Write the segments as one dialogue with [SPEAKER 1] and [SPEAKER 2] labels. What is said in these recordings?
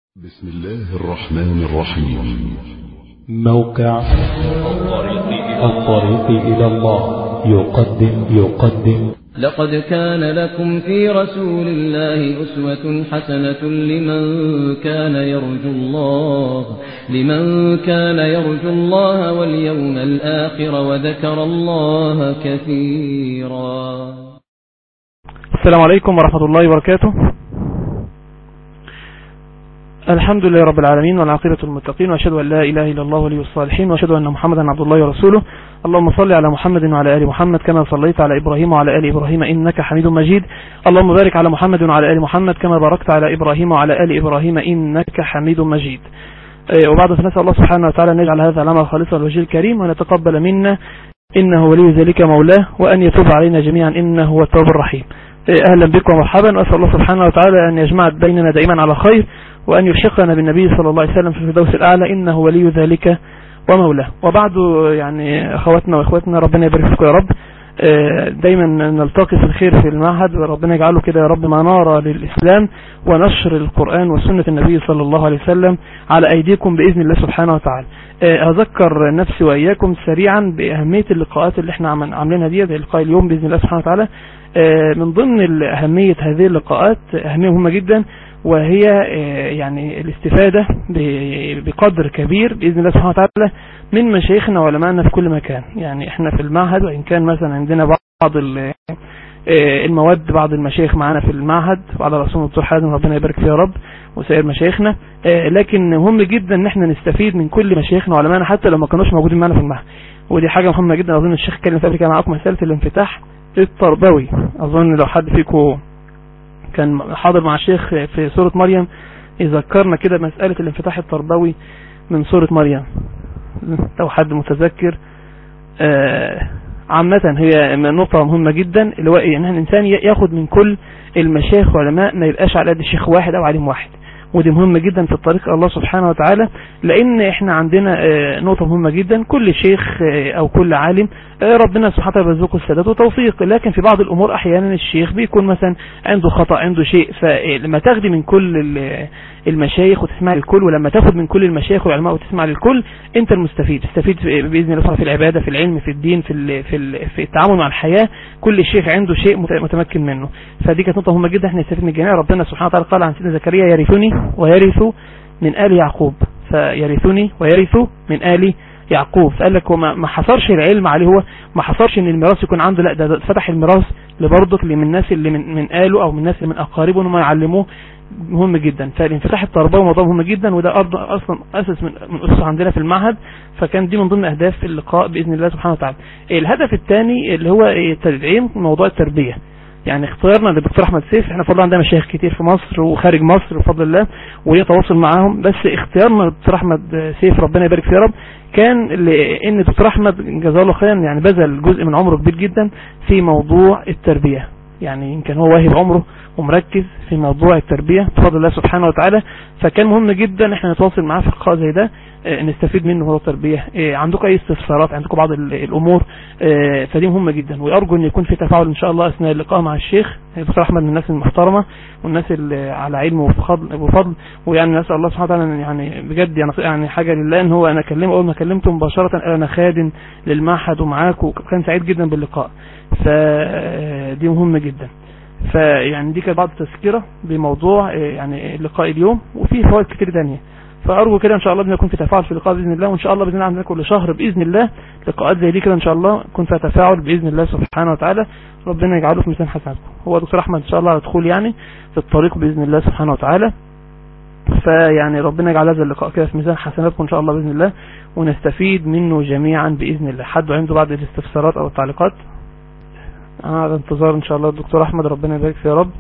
[SPEAKER 1] بسم الله الرحمن الرحيم
[SPEAKER 2] موقع الطريق إلى الله يقدم يقدم
[SPEAKER 3] لقد كان لكم في رسول الله أسوة حسنة لمن كان يرجو الله لمن كان يرجو الله واليوم الآخر وذكر الله كثيرا
[SPEAKER 4] السلام عليكم ورحمة الله وبركاته الحمد لله رب العالمين والعاقبة المتقين وأشهد أن لا إله إلا الله ولي الصالحين وأشهد أن محمدا عبد الله ورسوله اللهم صل على محمد وعلى آل محمد كما صليت على إبراهيم وعلى آل إبراهيم إنك حميد مجيد اللهم بارك على محمد وعلى آل محمد كما باركت على إبراهيم وعلى آل إبراهيم إنك حميد مجيد آه، وبعد فنسأل الله سبحانه وتعالى أن يجعل هذا العمل خالصا لوجه الكريم وأن يتقبل منا إنه ولي ذلك مولاه وأن يتوب علينا جميعا إنه هو التواب الرحيم آه، أهلا بكم ومرحبا وأسأل الله سبحانه وتعالى أن يجمع بيننا دائما على خير وأن يلحقنا بالنبي صلى الله عليه وسلم في الفردوس الأعلى إنه ولي ذلك ومولاه وبعد يعني أخواتنا وإخواتنا ربنا يبارك فيكم يا رب آه، دايما نلتقي في الخير في المعهد وربنا يجعله كده يا رب منارة للإسلام ونشر القرآن وسنة النبي صلى الله عليه وسلم على أيديكم بإذن الله سبحانه وتعالى آه، أذكر نفسي وإياكم سريعا بأهمية اللقاءات اللي احنا عم- عاملينها دي زي لقاء اليوم بإذن الله سبحانه وتعالى آه، من ضمن أهمية هذه اللقاءات أهمية مهمة جدا وهي آه، يعني الاستفادة ب- بقدر كبير بإذن الله سبحانه وتعالى من مشايخنا وعلمائنا في كل مكان يعني احنا في المعهد وإن كان مثلا عندنا بعض ال- آه، المواد بعض المشايخ معانا في المعهد وعلى رسول الدكتور حازم ربنا يبارك فيه يا رب وسائر مشايخنا آه، لكن مهم جدا ان احنا نستفيد من كل مشايخنا وعلمائنا حتى لو ما كانوش موجودين معانا في المعهد ودي حاجة مهمة جدا اظن الشيخ اتكلم في قبل كده معاكم مسألة الانفتاح التربوي اظن لو حد فيكم كان حاضر مع الشيخ في سورة مريم يذكرنا كده مسألة الانفتاح التربوي من سورة مريم لو حد متذكر آه، عامة هي نقطة مهمة جدا اللي هو إيه؟ ان الانسان ياخد من كل المشايخ والعلماء ما يبقاش على قد شيخ واحد او عليم واحد ودي مهمة جدا في الطريق الله سبحانه وتعالى لان احنا عندنا آه، نقطة مهمة جدا كل شيخ آه، او كل عالم آه، ربنا سبحانه وتعالى بيرزقه السداد وتوفيق لكن في بعض الامور احيانا الشيخ بيكون مثلا عنده خطأ عنده شيء فلما تاخدي من كل ال- المشايخ وتسمع للكل ولما تاخد من كل المشايخ والعلماء وتسمع للكل انت المستفيد تستفيد في- باذن الله في العباده في العلم في الدين في ال- في ال- في التعامل مع الحياه كل شيخ عنده شيء مت- متمكن منه فدي كانت نقطه مهمه جدا احنا نستفيد من الجميع ربنا سبحانه وتعالى قال عن سيدنا زكريا يرثني ويرث من ال يعقوب فيرثني ويرث من ال يعقوب فقال لك وما ما حصرش العلم عليه هو ما حصرش ان الميراث يكون عنده لا ده, ده فتح الميراث لبرضك من الناس اللي من من آله او من الناس اللي من اقاربه ان هم يعلموه مهم جدا فالانفتاح التربوي موضوع مهم جدا وده أرض اصلا اسس من من اسس عندنا في المعهد فكان دي من ضمن اهداف اللقاء باذن الله سبحانه وتعالى الهدف الثاني اللي هو إيه؟ تدعيم موضوع التربيه يعني اختيارنا للدكتور احمد سيف احنا فضل عندنا مشايخ كتير في مصر وخارج مصر بفضل الله وليه تواصل معاهم بس اختيارنا للدكتور احمد سيف ربنا يبارك فيه يا رب كان لان الدكتور احمد جزاه الله خيرا يعني بذل جزء من عمره كبير جدا في موضوع التربيه يعني يمكن هو واهب عمره ومركز في موضوع التربيه بفضل الله سبحانه وتعالى فكان مهم جدا احنا نتواصل معاه في لقاء زي ده اه، نستفيد منه هو التربيه اه، عندكم اي استفسارات عندكم بعض ال- الامور اه، فدي مهمه جدا وارجو ان يكون في تفاعل ان شاء الله اثناء اللقاء مع الشيخ الدكتور احمد من الناس المحترمه والناس اللي على علم وفضل وفضل ويعني نسال الله سبحانه وتعالى يعني بجد يعني يعني حاجه لله ان هو انا اكلمه اول ما كلمته مباشره قال انا خادم للمعهد ومعاك وكان سعيد جدا باللقاء فدي مهمه جدا فيعني دي كانت بعض التذكرة بموضوع آه، يعني لقاء اليوم وفيه فوائد كتير تانية فأرجو كده إن شاء الله أن يكون في تفاعل في اللقاء بإذن الله وإن شاء الله بإذن الله عندنا كل شهر بإذن الله لقاءات زي دي كده إن شاء الله يكون فيها تفاعل بإذن الله سبحانه وتعالى ربنا يجعله في ميزان حسناتكم هو دكتور أحمد إن شاء الله هيدخل يعني في الطريق بإذن الله سبحانه وتعالى فيعني ربنا يجعل هذا اللقاء كده في ميزان حسناتكم إن شاء الله بإذن الله ونستفيد منه جميعا بإذن الله حد عنده بعض الاستفسارات أو التعليقات أنا على انتظار إن شاء الله الدكتور أحمد ربنا يبارك فيه يا رب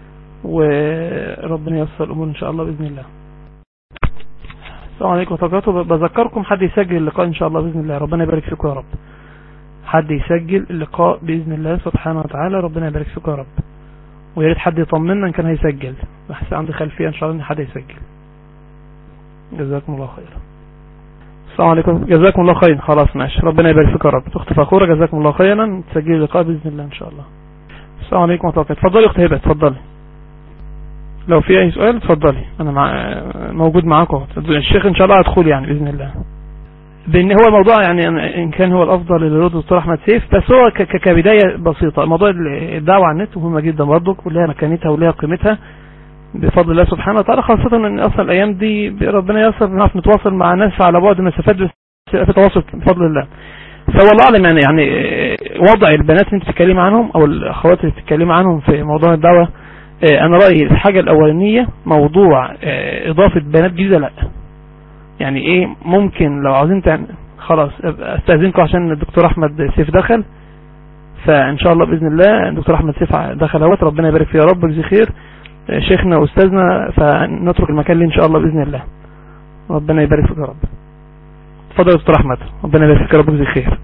[SPEAKER 4] وربنا ييسر الأمور إن شاء الله بإذن الله السلام عليكم ورحمة الله وبركاته بذكركم حد يسجل اللقاء إن شاء الله بإذن الله ربنا يبارك فيكم يا رب حد يسجل اللقاء بإذن الله سبحانه وتعالى ربنا يبارك فيكم يا رب ويا ريت حد يطمنا إن كان هيسجل بحس عندي خلفية إن شاء الله إن حد يسجل جزاكم الله خيرا السلام عليكم جزاكم الله خيرا خلاص ماشي ربنا يبارك فيك يا رب اخت فخوره جزاكم الله خيرا تسجلي اللقاء باذن الله ان شاء الله السلام عليكم ورحمه الله وبركاته اتفضلي يا اخت هبه اتفضلي لو في اي سؤال اتفضلي انا مع... موجود معاكم الشيخ ان شاء الله هدخل يعني باذن الله بان هو الموضوع يعني ان كان هو الافضل اللي يرد الدكتور احمد سيف بس هو ك... كبدايه بسيطه موضوع الدعوه على النت مهمه جدا برضه ولها مكانتها ولها قيمتها بفضل الله سبحانه وتعالى خاصة ان اصلا الايام دي ربنا ييسر نعرف نتواصل مع ناس على بعد مسافات بس في تواصل بفضل الله فهو الله اعلم يعني يعني وضع البنات اللي انت بتتكلم عنهم او الاخوات اللي بتتكلم عنهم في موضوع الدعوه انا رايي الحاجه الاولانيه موضوع اضافه بنات جديده لا يعني ايه ممكن لو عاوزين تعمل خلاص استاذنكم عشان الدكتور احمد سيف دخل فان شاء الله باذن الله الدكتور احمد سيف دخل اهوت ربنا يبارك فيه يا رب ويجزيه خير شيخنا واستاذنا فنترك المكان ليه ان شاء الله باذن الله ربنا يبارك فيك يا رب اتفضل يا دكتور احمد ربنا يبارك فيك يا رب ويجزيه خير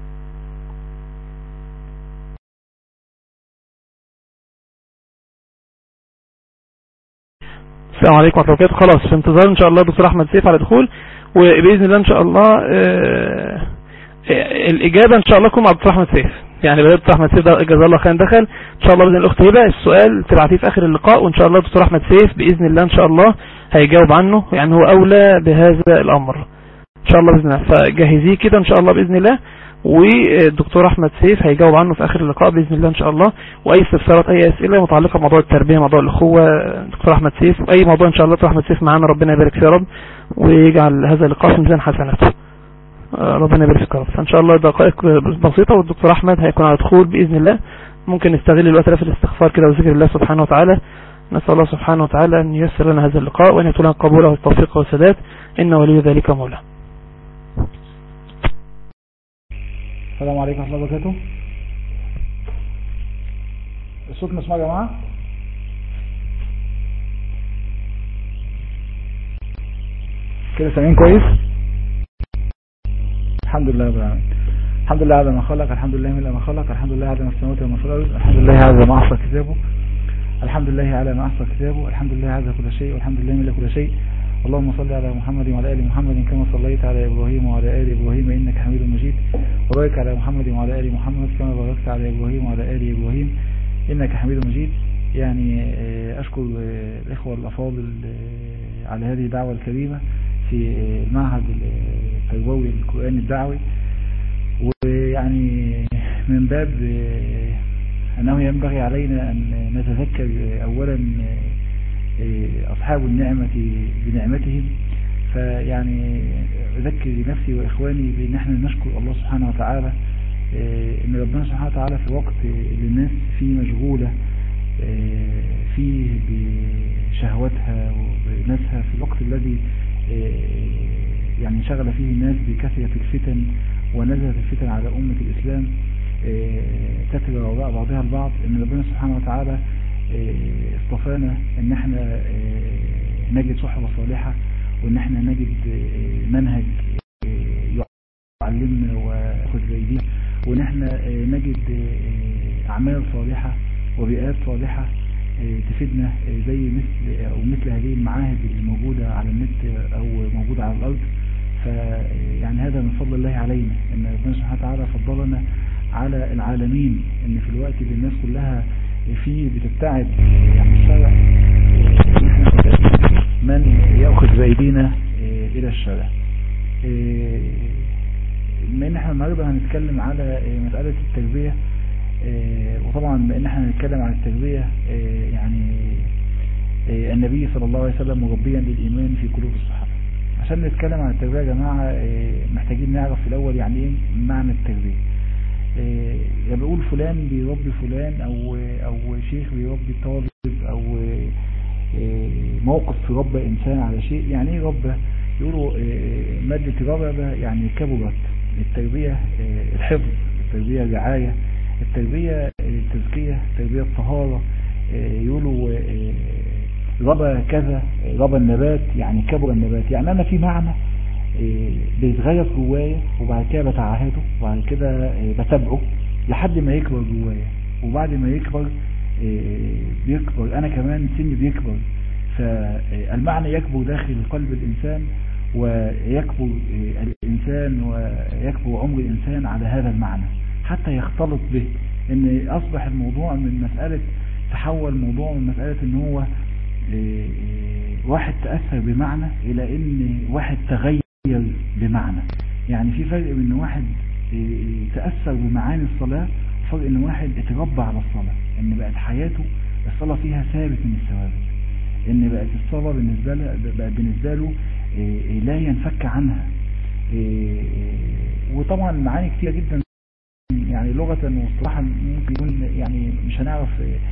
[SPEAKER 4] السلام عليكم ورحمه الله وبركاته خلاص في انتظار ان شاء الله دكتور احمد سيف على دخول وباذن الله ان شاء الله آه الاجابه ان شاء الله تكون مع دكتور احمد سيف يعني بدأت دكتور احمد سيف جزاه الله خير دخل ان شاء الله باذن الاخت هبه السؤال تبعتيه في اخر اللقاء وان شاء الله دكتور احمد سيف باذن الله ان شاء الله هيجاوب عنه يعني هو اولى بهذا الامر ان شاء الله باذن الله فجهزيه كده ان شاء الله باذن الله والدكتور احمد سيف هيجاوب عنه في اخر اللقاء باذن الله ان شاء الله واي استفسارات اي اسئله متعلقه بموضوع التربيه موضوع الاخوه دكتور احمد سيف واي موضوع ان شاء الله دكتور احمد سيف معانا ربنا يبارك فيه يا رب ويجعل هذا اللقاء في ميزان حسناته ربنا يبارك فيك يا رب فان شاء الله دقائق بسيطه والدكتور احمد هيكون على دخول باذن الله ممكن نستغل الوقت ده في الاستغفار كده وذكر الله سبحانه وتعالى نسال الله سبحانه وتعالى ان ييسر لنا هذا اللقاء وان يكون لنا قبوله والتوفيق والسداد انه ولي ذلك مولاه
[SPEAKER 5] السلام عليكم ورحمة الله وبركاته الصوت مسموع يا جماعة كده سامعين كويس الحمد لله رب العالمين الحمد لله على ما خلق الحمد لله من ما خلق الحمد لله على ما السماوات وما في الارض الحمد لله على ما احصى كتابه الحمد لله على ما احصى كتابه الحمد لله على كل شيء والحمد لله من كل شيء اللهم صل على محمد وعلى ال محمد كما صليت على ابراهيم وعلى ال ابراهيم انك حميد مجيد وبارك على محمد وعلى ال محمد كما باركت على ابراهيم وعلى ال ابراهيم انك حميد مجيد يعني اشكر الاخوه الافاضل على هذه الدعوه الكريمه في المعهد التربوي القراني الدعوي ويعني من باب انه ينبغي علينا ان نتذكر اولا أصحاب النعمة بنعمتهم فيعني أذكر نفسي وإخواني بأن احنا نشكر الله سبحانه وتعالى أن ربنا سبحانه وتعالى في وقت اللي الناس فيه مشغولة فيه بشهوتها وبناسها في الوقت الذي يعني شغل فيه الناس بكثرة الفتن ونزلت الفتن على أمة الإسلام تترى وراء بعضها البعض أن ربنا سبحانه وتعالى اصطفانا ان احنا نجد صحبة صالحة وان احنا نجد منهج يعلمنا ويأخذ بأيدينا وان احنا نجد اعمال صالحة وبيئات صالحة تفيدنا زي مثل او مثل هذه المعاهد اللي موجودة على النت او موجودة على الارض فيعني هذا من فضل الله علينا ان ربنا سبحانه وتعالى فضلنا على العالمين ان في الوقت اللي الناس كلها فيه بتبتعد عن الشرع من يأخذ بأيدينا إلى الشرع بما ان احنا النهارده هنتكلم على مسألة التربية وطبعا بما ان احنا هنتكلم عن التربية يعني النبي صلى الله عليه وسلم مربيا للإيمان في قلوب الصحابة عشان نتكلم عن التربية يا جماعة محتاجين نعرف في الأول يعني ايه معنى التربية يعني بيقول فلان بيربي فلان او او شيخ بيربي طالب او موقف ربى انسان على شيء يعني ايه ربى يقولوا مادة ربى يعني كبرت التربية الحفظ التربية الرعاية التربية التزكية التربية الطهارة يقولوا ربى كذا ربى النبات يعني كبر النبات يعني انا في معنى بيتغير جوايا وبعد كده بتعهده وبعد كده بتابعه لحد ما يكبر جوايا وبعد ما يكبر بيكبر انا كمان سني بيكبر فالمعنى يكبر داخل قلب الانسان ويكبر الانسان ويكبر عمر الانسان على هذا المعنى حتى يختلط به ان اصبح الموضوع من مسألة تحول الموضوع من مسألة ان هو آه، واحد تأثر بمعنى إلى إن واحد تغير بمعنى يعني في فرق بين واحد آه، تأثر بمعاني الصلاة وفرق إن واحد اتربى على الصلاة إن بقت حياته الصلاة فيها ثابت من الثوابت إن بقت الصلاة بالنسبة له بقت بالنسبة له آه، لا ينفك عنها وطبعا معاني كتير جدا يعني لغة واصطلاحا ممكن يكون يعني مش هنعرف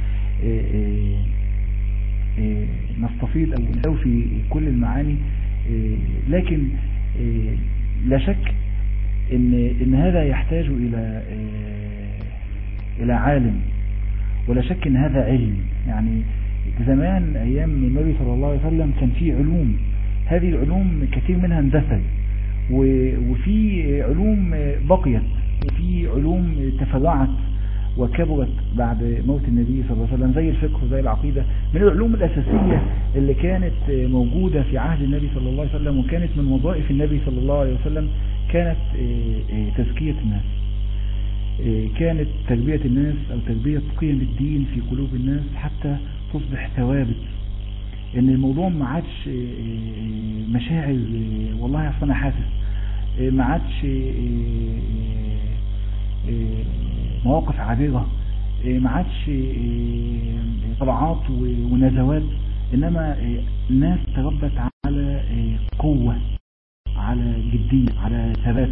[SPEAKER 5] نستفيد أو نستوفي كل المعاني لكن لا شك إن, إن هذا يحتاج إلى إلى عالم ولا شك إن هذا علم يعني زمان أيام النبي صلى الله عليه وسلم كان في علوم هذه العلوم كثير منها اندثر وفي علوم بقيت وفي علوم تفرعت وكبرت بعد موت النبي صلى الله عليه وسلم زي الفقه وزي العقيدة من العلوم الأساسية اللي كانت موجودة في عهد النبي صلى الله عليه وسلم وكانت من وظائف النبي صلى الله عليه وسلم كانت تزكية الناس كانت تربية الناس أو تربية قيم الدين في قلوب الناس حتى تصبح ثوابت ان الموضوع ما عادش مشاعر والله اصل انا حاسس ما عادش مواقف عابرة ما عادش طلعات ونزوات انما الناس تربت على قوة على جدية على ثبات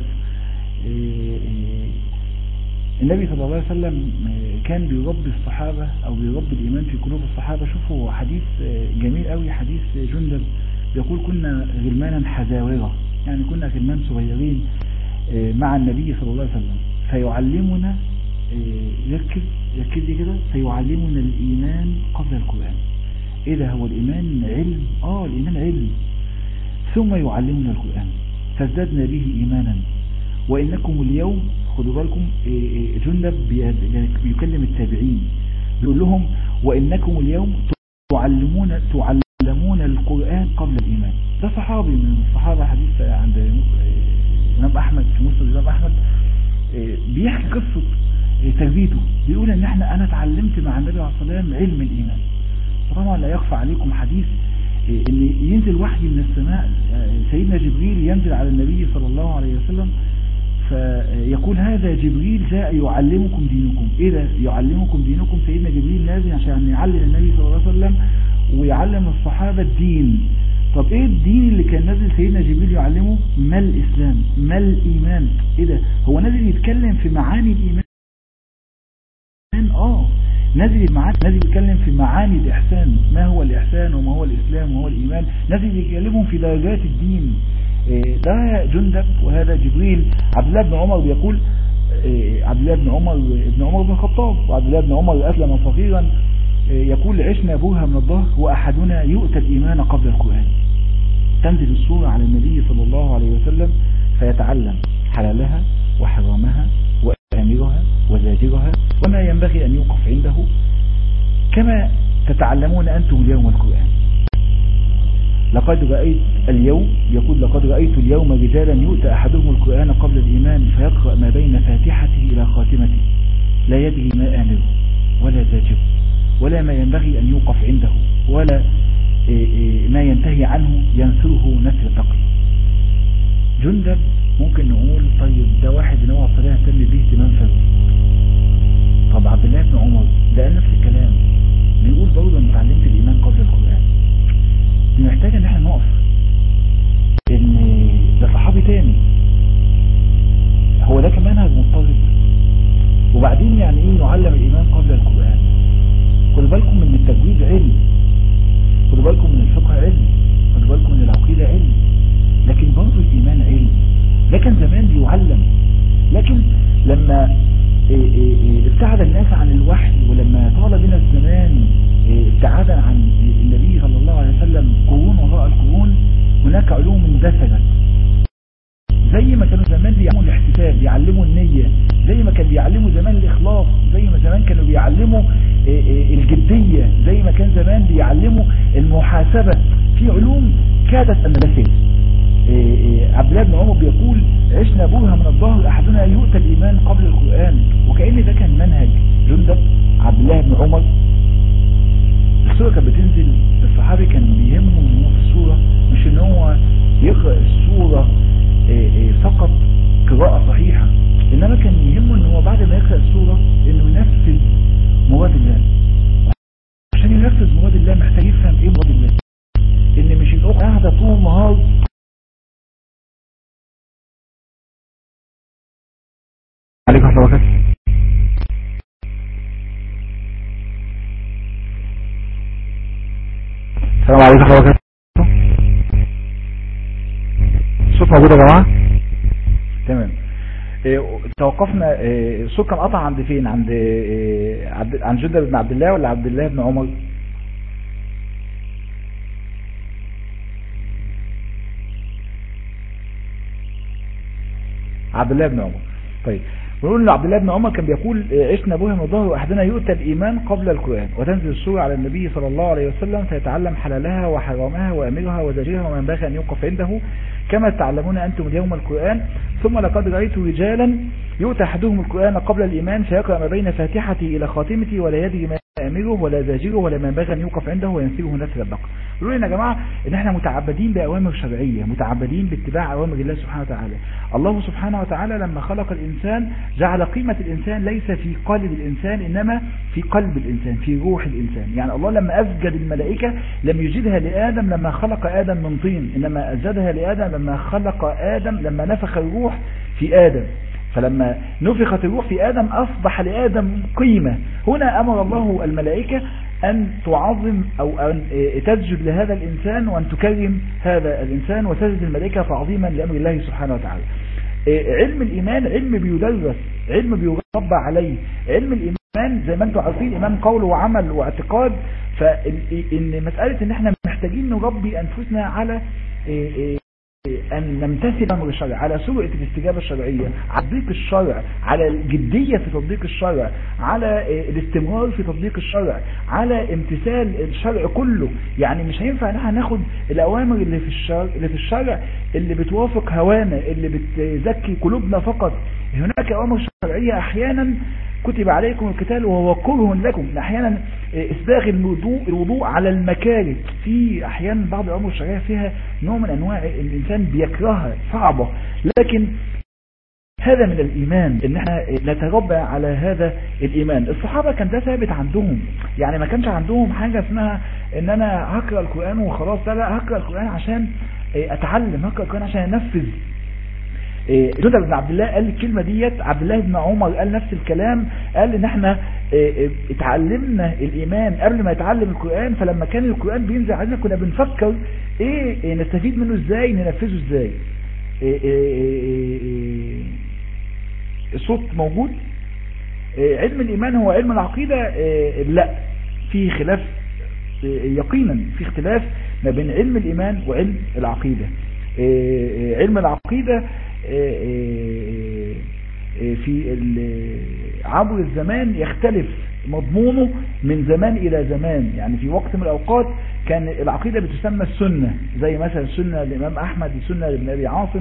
[SPEAKER 5] النبي صلى الله عليه وسلم كان بيربي الصحابة او بيربي الايمان في قلوب الصحابة شوفوا حديث جميل قوي حديث جندب يقول كنا غلمانا حزاورة يعني كنا غلمان صغيرين مع النبي صلى الله عليه وسلم فيعلمنا ركز ركز لي كده فيعلمنا الايمان قبل القرآن ايه ده هو الايمان علم اه الايمان علم ثم يعلمنا القرآن فازددنا به ايمانا وانكم اليوم خدوا بالكم جندب بيكلم التابعين بيقول لهم وانكم اليوم تعلمون تعلمون القرآن قبل الايمان ده صحابي من الصحابة حديث عند امام احمد في مسند امام احمد بيحكي قصة تربيته بيقول ان احنا انا اتعلمت مع النبي عليه الصلاة والسلام علم الايمان طبعا لا يخفى عليكم حديث ان ينزل وحي من السماء سيدنا جبريل ينزل على النبي صلى الله عليه وسلم فيقول هذا جبريل جاء يعلمكم دينكم ايه ده يعلمكم دينكم سيدنا جبريل نازل عشان يعلم النبي صلى الله عليه وسلم ويعلم الصحابة الدين طب ايه الدين اللي كان نازل سيدنا جبريل يعلمه ما الاسلام ما الايمان ايه ده هو نازل يتكلم في معاني الايمان اه نازل معاك نازل يتكلم في معاني الاحسان ما هو الاحسان وما هو الاسلام وما هو الايمان نازل يكلمهم في درجات الدين ده جندب وهذا جبريل عبد الله بن عمر بيقول عبد الله بن عمر ابن عمر بن الخطاب وعبد الله بن عمر أسلم صغيرا يقول عشنا أبوها من الظهر وأحدنا يؤتى الإيمان قبل القرآن تنزل السورة على النبي صلى الله عليه وسلم فيتعلم حلالها وحرامها وآمرها وزاجرها وما ينبغي أن يوقف عنده كما تتعلمون أنتم اليوم القرآن لقد رأيت اليوم يقول لقد رأيت اليوم رجالا يؤتى أحدهم القرآن قبل الإيمان فيقرأ ما بين فاتحته إلى خاتمته لا يدري ما آمره ولا زاجره ولا ما ينبغي أن يوقف عنده ولا ما ينتهي عنه ينثره نثر تقي جندب ممكن نقول طيب ده واحد نوع الصلاة اهتم به اهتمام فرد طب عبد الله بن عمر ده نفس الكلام بيقول برضه انا اتعلمت الايمان قبل القرآن دي محتاجة ان احنا نقف ان ده صحابي تاني هو ده كمان منهج مضطرد وبعدين يعني ايه نعلم الايمان قبل القرآن خدوا بالكم من التجويد علم خدوا بالكم من الفقه علم خدوا بالكم من العقيدة علم لكن برضه الايمان علم ده كان زمان بيعلم لكن لما ابتعد الناس عن الوحي ولما طال بنا الزمان ابتعادا عن النبي صلى الله عليه وسلم قرون وراء القرون هناك علوم اندثرت زي ما كانوا زمان بيعلموا الاحتساب بيعلموا النية زي ما كان بيعلموا زمان الاخلاص زي ما زمان كانوا بيعلموا الجدية زي ما كان زمان بيعلموا المحاسبة في علوم كادت ان تندثر عبد الله بن عمر بيقول عشنا ابوها من الظهر احدنا يؤتى الايمان قبل القرآن وكأن ده كان منهج جندب عبد الله بن عمر السورة كانت بتنزل الصحابي كان بيهمه ان هو في السورة مش ان هو يقرأ السورة إيه إيه فقط قراءة صحيحة انما كان يهمه ان هو بعد ما يقرأ السورة انه ينفذ مراد الله عشان ينفذ مراد الله محتاج يفهم ايه مراد الله ان مش الاخت قاعدة طول النهار عليكم ورحمة الله وبركاته السلام عليكم ورحمة الله وبركاته الصوت موجود يا جماعة تمام إيه، توقفنا إيه، الصوت كان قطع عند فين عند إيه، عبد- عن جدة بن عبد الله ولا عبد الله بن عمر عبد الله بن عمر طيب ونقول ان عبد الله بن عمر كان بيقول آه، عشنا بهم الظهر واحدنا يؤتى الايمان قبل القران وتنزل السوره على النبي صلى الله عليه وسلم فيتعلم حلالها وحرامها وامرها وزجرها وما ينبغي ان يوقف عنده كما تعلمون انتم اليوم القران ثم لقد رايت رجالا يؤتى احدهم القران قبل الايمان فيقرا ما بين فاتحته الى خاتمته ولا يدري ما امره ولا زاجره ولا ما ينبغي ان يوقف عنده وينسيه نسل البقر يقولوا لنا يا جماعه ان احنا متعبدين باوامر شرعيه متعبدين باتباع اوامر الله سبحانه وتعالى الله سبحانه وتعالى لما خلق الانسان جعل قيمه الانسان ليس في قلب الانسان انما في قلب الانسان في روح الانسان يعني الله لما اسجد الملائكه لم يجدها لادم لما خلق ادم من طين انما اسجدها لادم لما خلق ادم لما نفخ الروح في ادم فلما نفخت الروح في آدم أصبح لآدم قيمة هنا أمر الله الملائكة أن تعظم أو أن تسجد لهذا الإنسان وأن تكرم هذا الإنسان وتسجد الملائكة تعظيما لأمر الله سبحانه وتعالى علم الإيمان علم بيدرس علم بيربى عليه علم الإيمان زي ما انتم عارفين إيمان قول وعمل واعتقاد فإن مسألة إن احنا محتاجين نربي أنفسنا على أن نمتثل أمر الشرع على سرعة الاستجابة الشرعية على تطبيق الشرع على الجدية في تطبيق الشرع على الاستمرار في تطبيق الشرع على امتثال الشرع كله يعني مش هينفع ان احنا ناخد الأوامر اللي في الشرع اللي في الشرع اللي بتوافق هوانا اللي بتزكي قلوبنا فقط هناك أوامر شرعية أحيانا كتب عليكم القتال وهو كره لكم احيانا اسباغ الوضوء الوضوء على المكاره في احيانا بعض الامور الشرعيه فيها نوع من انواع الانسان بيكرهها صعبه لكن هذا من الايمان ان احنا نتربى على هذا الايمان الصحابه كان ده ثابت عندهم يعني ما كانش عندهم حاجه اسمها ان انا هقرا القران وخلاص لا لا هقرا القران عشان اتعلم هقرا القران عشان انفذ جندب بن عبد الله قال الكلمة ديت عبد الله بن عمر قال نفس الكلام قال ان احنا اتعلمنا الايمان قبل ما يتعلم القرآن فلما كان القرآن بينزل علينا كنا بنفكر ايه نستفيد منه ازاي ننفذه ازاي الصوت موجود علم الايمان هو علم العقيدة لا في خلاف يقينا في اختلاف ما بين علم الايمان وعلم العقيدة علم العقيدة في عبر الزمان يختلف مضمونه من زمان إلى زمان يعني في وقت من الأوقات كان العقيدة بتسمى السنة زي مثلا السنة للإمام أحمد السنة لابن أبي عاصم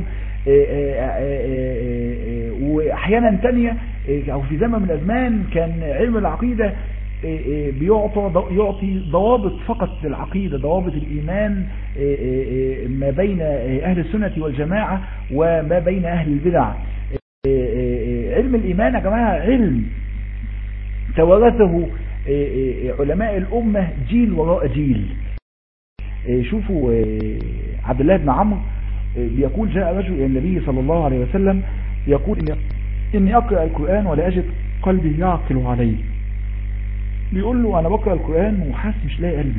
[SPEAKER 5] وأحيانا تانية أو في زمن من الأزمان كان علم العقيدة بيعطى يعطي ضوابط فقط للعقيدة ضوابط الإيمان ما بين أهل السنة والجماعة وما بين أهل البدع علم الإيمان يا جماعة علم توارثه علماء الأمة جيل وراء جيل شوفوا عبد الله بن عمرو بيقول جاء رجل إلى النبي صلى الله عليه وسلم يقول إني أقرأ القرآن ولا أجد قلبي يعقل عليه بيقول له أنا بقرأ القرآن وحاسس مش لاقي قلبي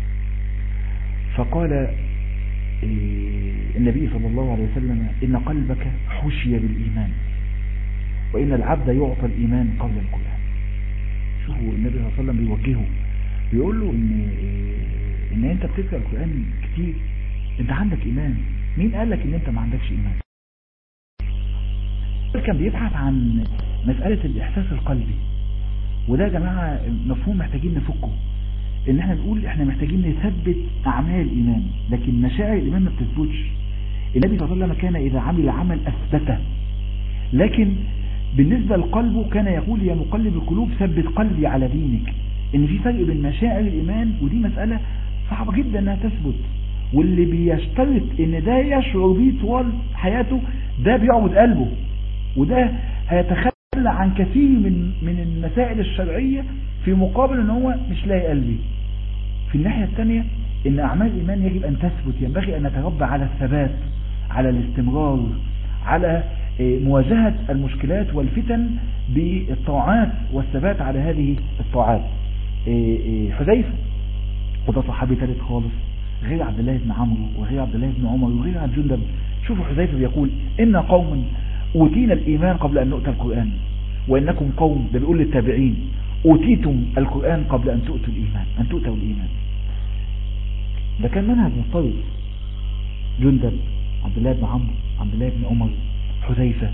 [SPEAKER 5] فقال النبي صلى الله عليه وسلم إن قلبك حشي بالإيمان وإن العبد يعطى الإيمان قبل القرآن شوفوا النبي صلى الله عليه وسلم بيوجهه بيقول له إن, إن أنت بتقرأ القرآن كتير أنت عندك إيمان مين قال لك إن أنت ما عندكش إيمان كان بيبحث عن مسألة الإحساس القلبي وده يا جماعة مفهوم محتاجين نفكه ان احنا نقول احنا محتاجين نثبت اعمال الايمان لكن مشاعر الايمان ما بتثبتش النبي صلى الله عليه وسلم كان اذا عمل عمل اثبته لكن بالنسبة لقلبه كان يقول يا مقلب القلوب ثبت قلبي على دينك ان في فرق بين مشاعر الايمان ودي مسألة صعبة جدا انها تثبت واللي بيشترط ان ده يشعر بيه طوال حياته ده بيعبد قلبه وده هيتخلى عن كثير من من المسائل الشرعية في مقابل ان هو مش لاقي قلبي في الناحية الثانية ان اعمال الايمان يجب ان تثبت ينبغي ان نتربى على الثبات على الاستمرار على مواجهة المشكلات والفتن بالطاعات والثبات على هذه الطاعات حذيفة وده صحابي ثالث خالص غير عبد الله بن عمرو وغير عبد الله بن عمر وغير عبد جندب شوفوا حذيفة بيقول إن قوم أوتينا الإيمان قبل أن نؤتى القرآن وإنكم قوم ده بيقول للتابعين أوتيتم القرآن قبل أن تؤتوا الإيمان أن تؤتوا الإيمان ده كان منهج مضطرب جندب عبد الله بن عمرو عبد الله بن عمر حذيفة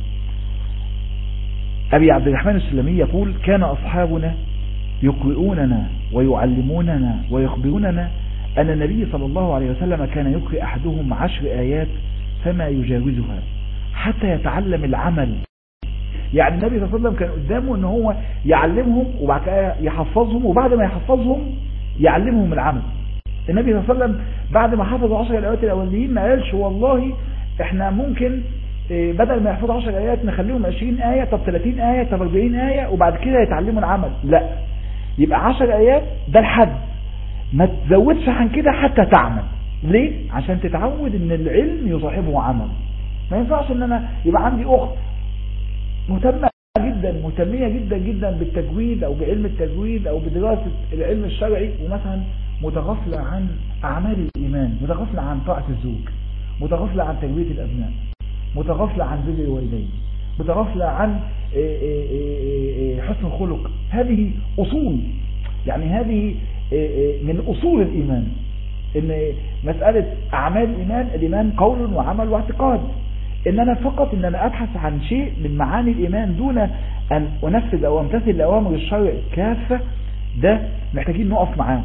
[SPEAKER 5] أبي عبد الرحمن السلمي يقول كان أصحابنا يقرؤوننا ويعلموننا ويخبروننا أن النبي صلى الله عليه وسلم كان يقرئ أحدهم عشر آيات فما يجاوزها حتى يتعلم العمل يعني النبي صلى الله عليه وسلم كان قدامه ان هو يعلمهم وبعد كده يحفظهم وبعد ما يحفظهم يعلمهم العمل النبي صلى الله عليه وسلم بعد ما حفظ 10 الايات الاولين ما قالش والله احنا ممكن بدل ما يحفظوا 10 ايات نخليهم 20 ايه طب 30 ايه طب 40 ايه وبعد كده يتعلموا العمل لا يبقى 10 ايات ده الحد ما تزودش عن كده حتى تعمل ليه عشان تتعود ان العلم يصاحبه عمل ما ينفعش ان انا يبقى عندي اخت مهتمه جدا مهتميه جدا جدا بالتجويد او بعلم التجويد او بدراسه العلم الشرعي ومثلا متغافله عن اعمال الايمان متغافله عن طاعه الزوج متغافله عن تربيه الابناء متغافله عن بر الوالدين متغافله عن حسن الخلق هذه اصول يعني هذه من اصول الايمان ان مسألة اعمال الايمان الايمان قول وعمل واعتقاد ان انا فقط ان انا ابحث عن شيء من معاني الايمان دون ان انفذ او امتثل لاوامر الشرع كافة ده محتاجين نقف معاه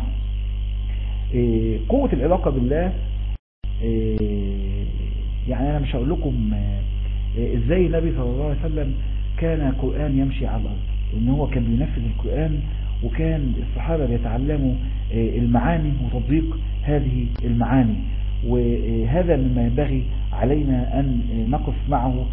[SPEAKER 5] قوة العلاقة بالله يعني انا مش هقول لكم ازاي النبي صلى الله عليه وسلم كان قرآن يمشي على الارض ان هو كان بينفذ القرآن وكان الصحابة بيتعلموا المعاني وتطبيق هذه المعاني وهذا مما ينبغي علينا أن نقف معه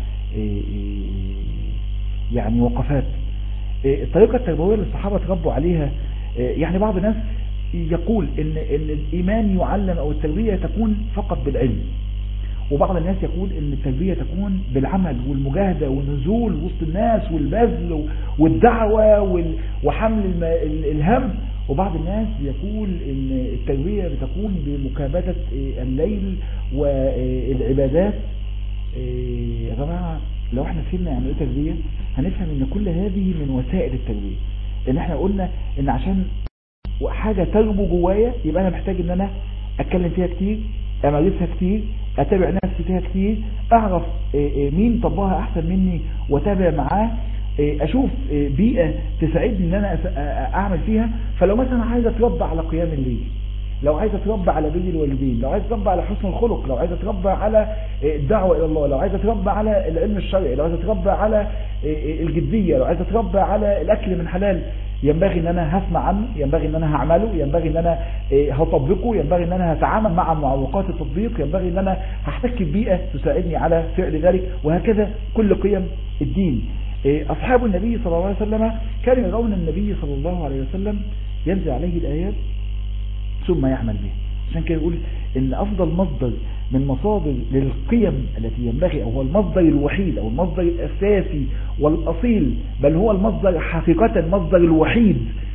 [SPEAKER 5] يعني وقفات الطريقة التربوية اللي الصحابة تربوا عليها يعني بعض الناس يقول إن, إن الإيمان يعلم أو التربية تكون فقط بالعلم وبعض الناس يقول ان التربية تكون بالعمل والمجاهدة والنزول وسط الناس والبذل والدعوة وحمل الهم وبعض الناس يقول ان التربية بتكون بمكابدة الليل والعبادات يا جماعة لو احنا فهمنا يعني ايه تربية هنفهم ان كل هذه من وسائل التربية ان احنا قلنا ان عشان حاجة تربو جوايا يبقى انا محتاج ان انا اتكلم فيها كتير امارسها كتير اتابع نفسي فيها كتير اعرف مين طبقها احسن مني واتابع معاه اشوف بيئة تساعدني ان انا اعمل فيها فلو مثلا عايز اتربى على قيام الليل لو عايز اتربى على بر الوالدين لو عايز اتربى على حسن الخلق لو عايز اتربى على الدعوة الى الله لو عايز اتربى على العلم الشرعي لو عايز اتربى على الجدية لو عايز اتربى على الاكل من حلال ينبغي ان انا هسمع عنه ينبغي ان انا هعمله ينبغي ان انا هطبقه ينبغي ان انا هتعامل مع معوقات التطبيق ينبغي ان انا هحتك ببيئة تساعدني على فعل ذلك وهكذا كل قيم الدين أصحاب النبي صلى الله عليه وسلم كانوا يرون النبي صلى الله عليه وسلم ينزل عليه الآيات ثم يعمل بها عشان كده يقول ان افضل مصدر من مصادر للقيم التي ينبغي او هو المصدر الوحيد او المصدر الاساسي والاصيل بل هو المصدر حقيقة المصدر الوحيد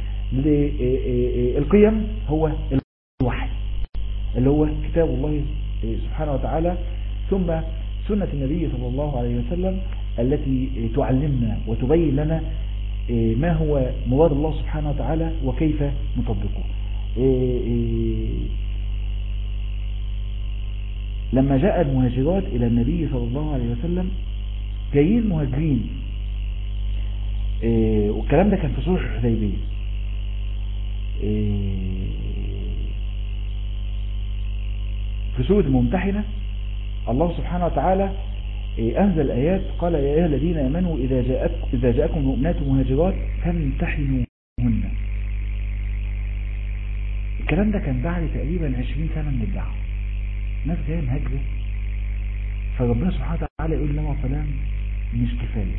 [SPEAKER 5] للقيم هو الوحي اللي هو كتاب الله سبحانه وتعالى ثم سنة النبي صلى الله عليه وسلم التي تعلمنا وتبين لنا ما هو مراد الله سبحانه وتعالى وكيف نطبقه لما جاء المهاجرات إلى النبي صلى الله عليه وسلم جايين مهاجرين والكلام ده كان في صلح الحديبية في سورة الممتحنة الله سبحانه وتعالى أنزل آيات قال يا أيها الذين آمنوا إذا جاءت إذا جاءكم مؤمنات مهاجرات فامتحنوهن الكلام ده كان بعد تقريبا 20 سنة من الدعوة ناس جاية مهاجرة فربنا سبحانه وتعالى يقول لنا سلام مش كفاية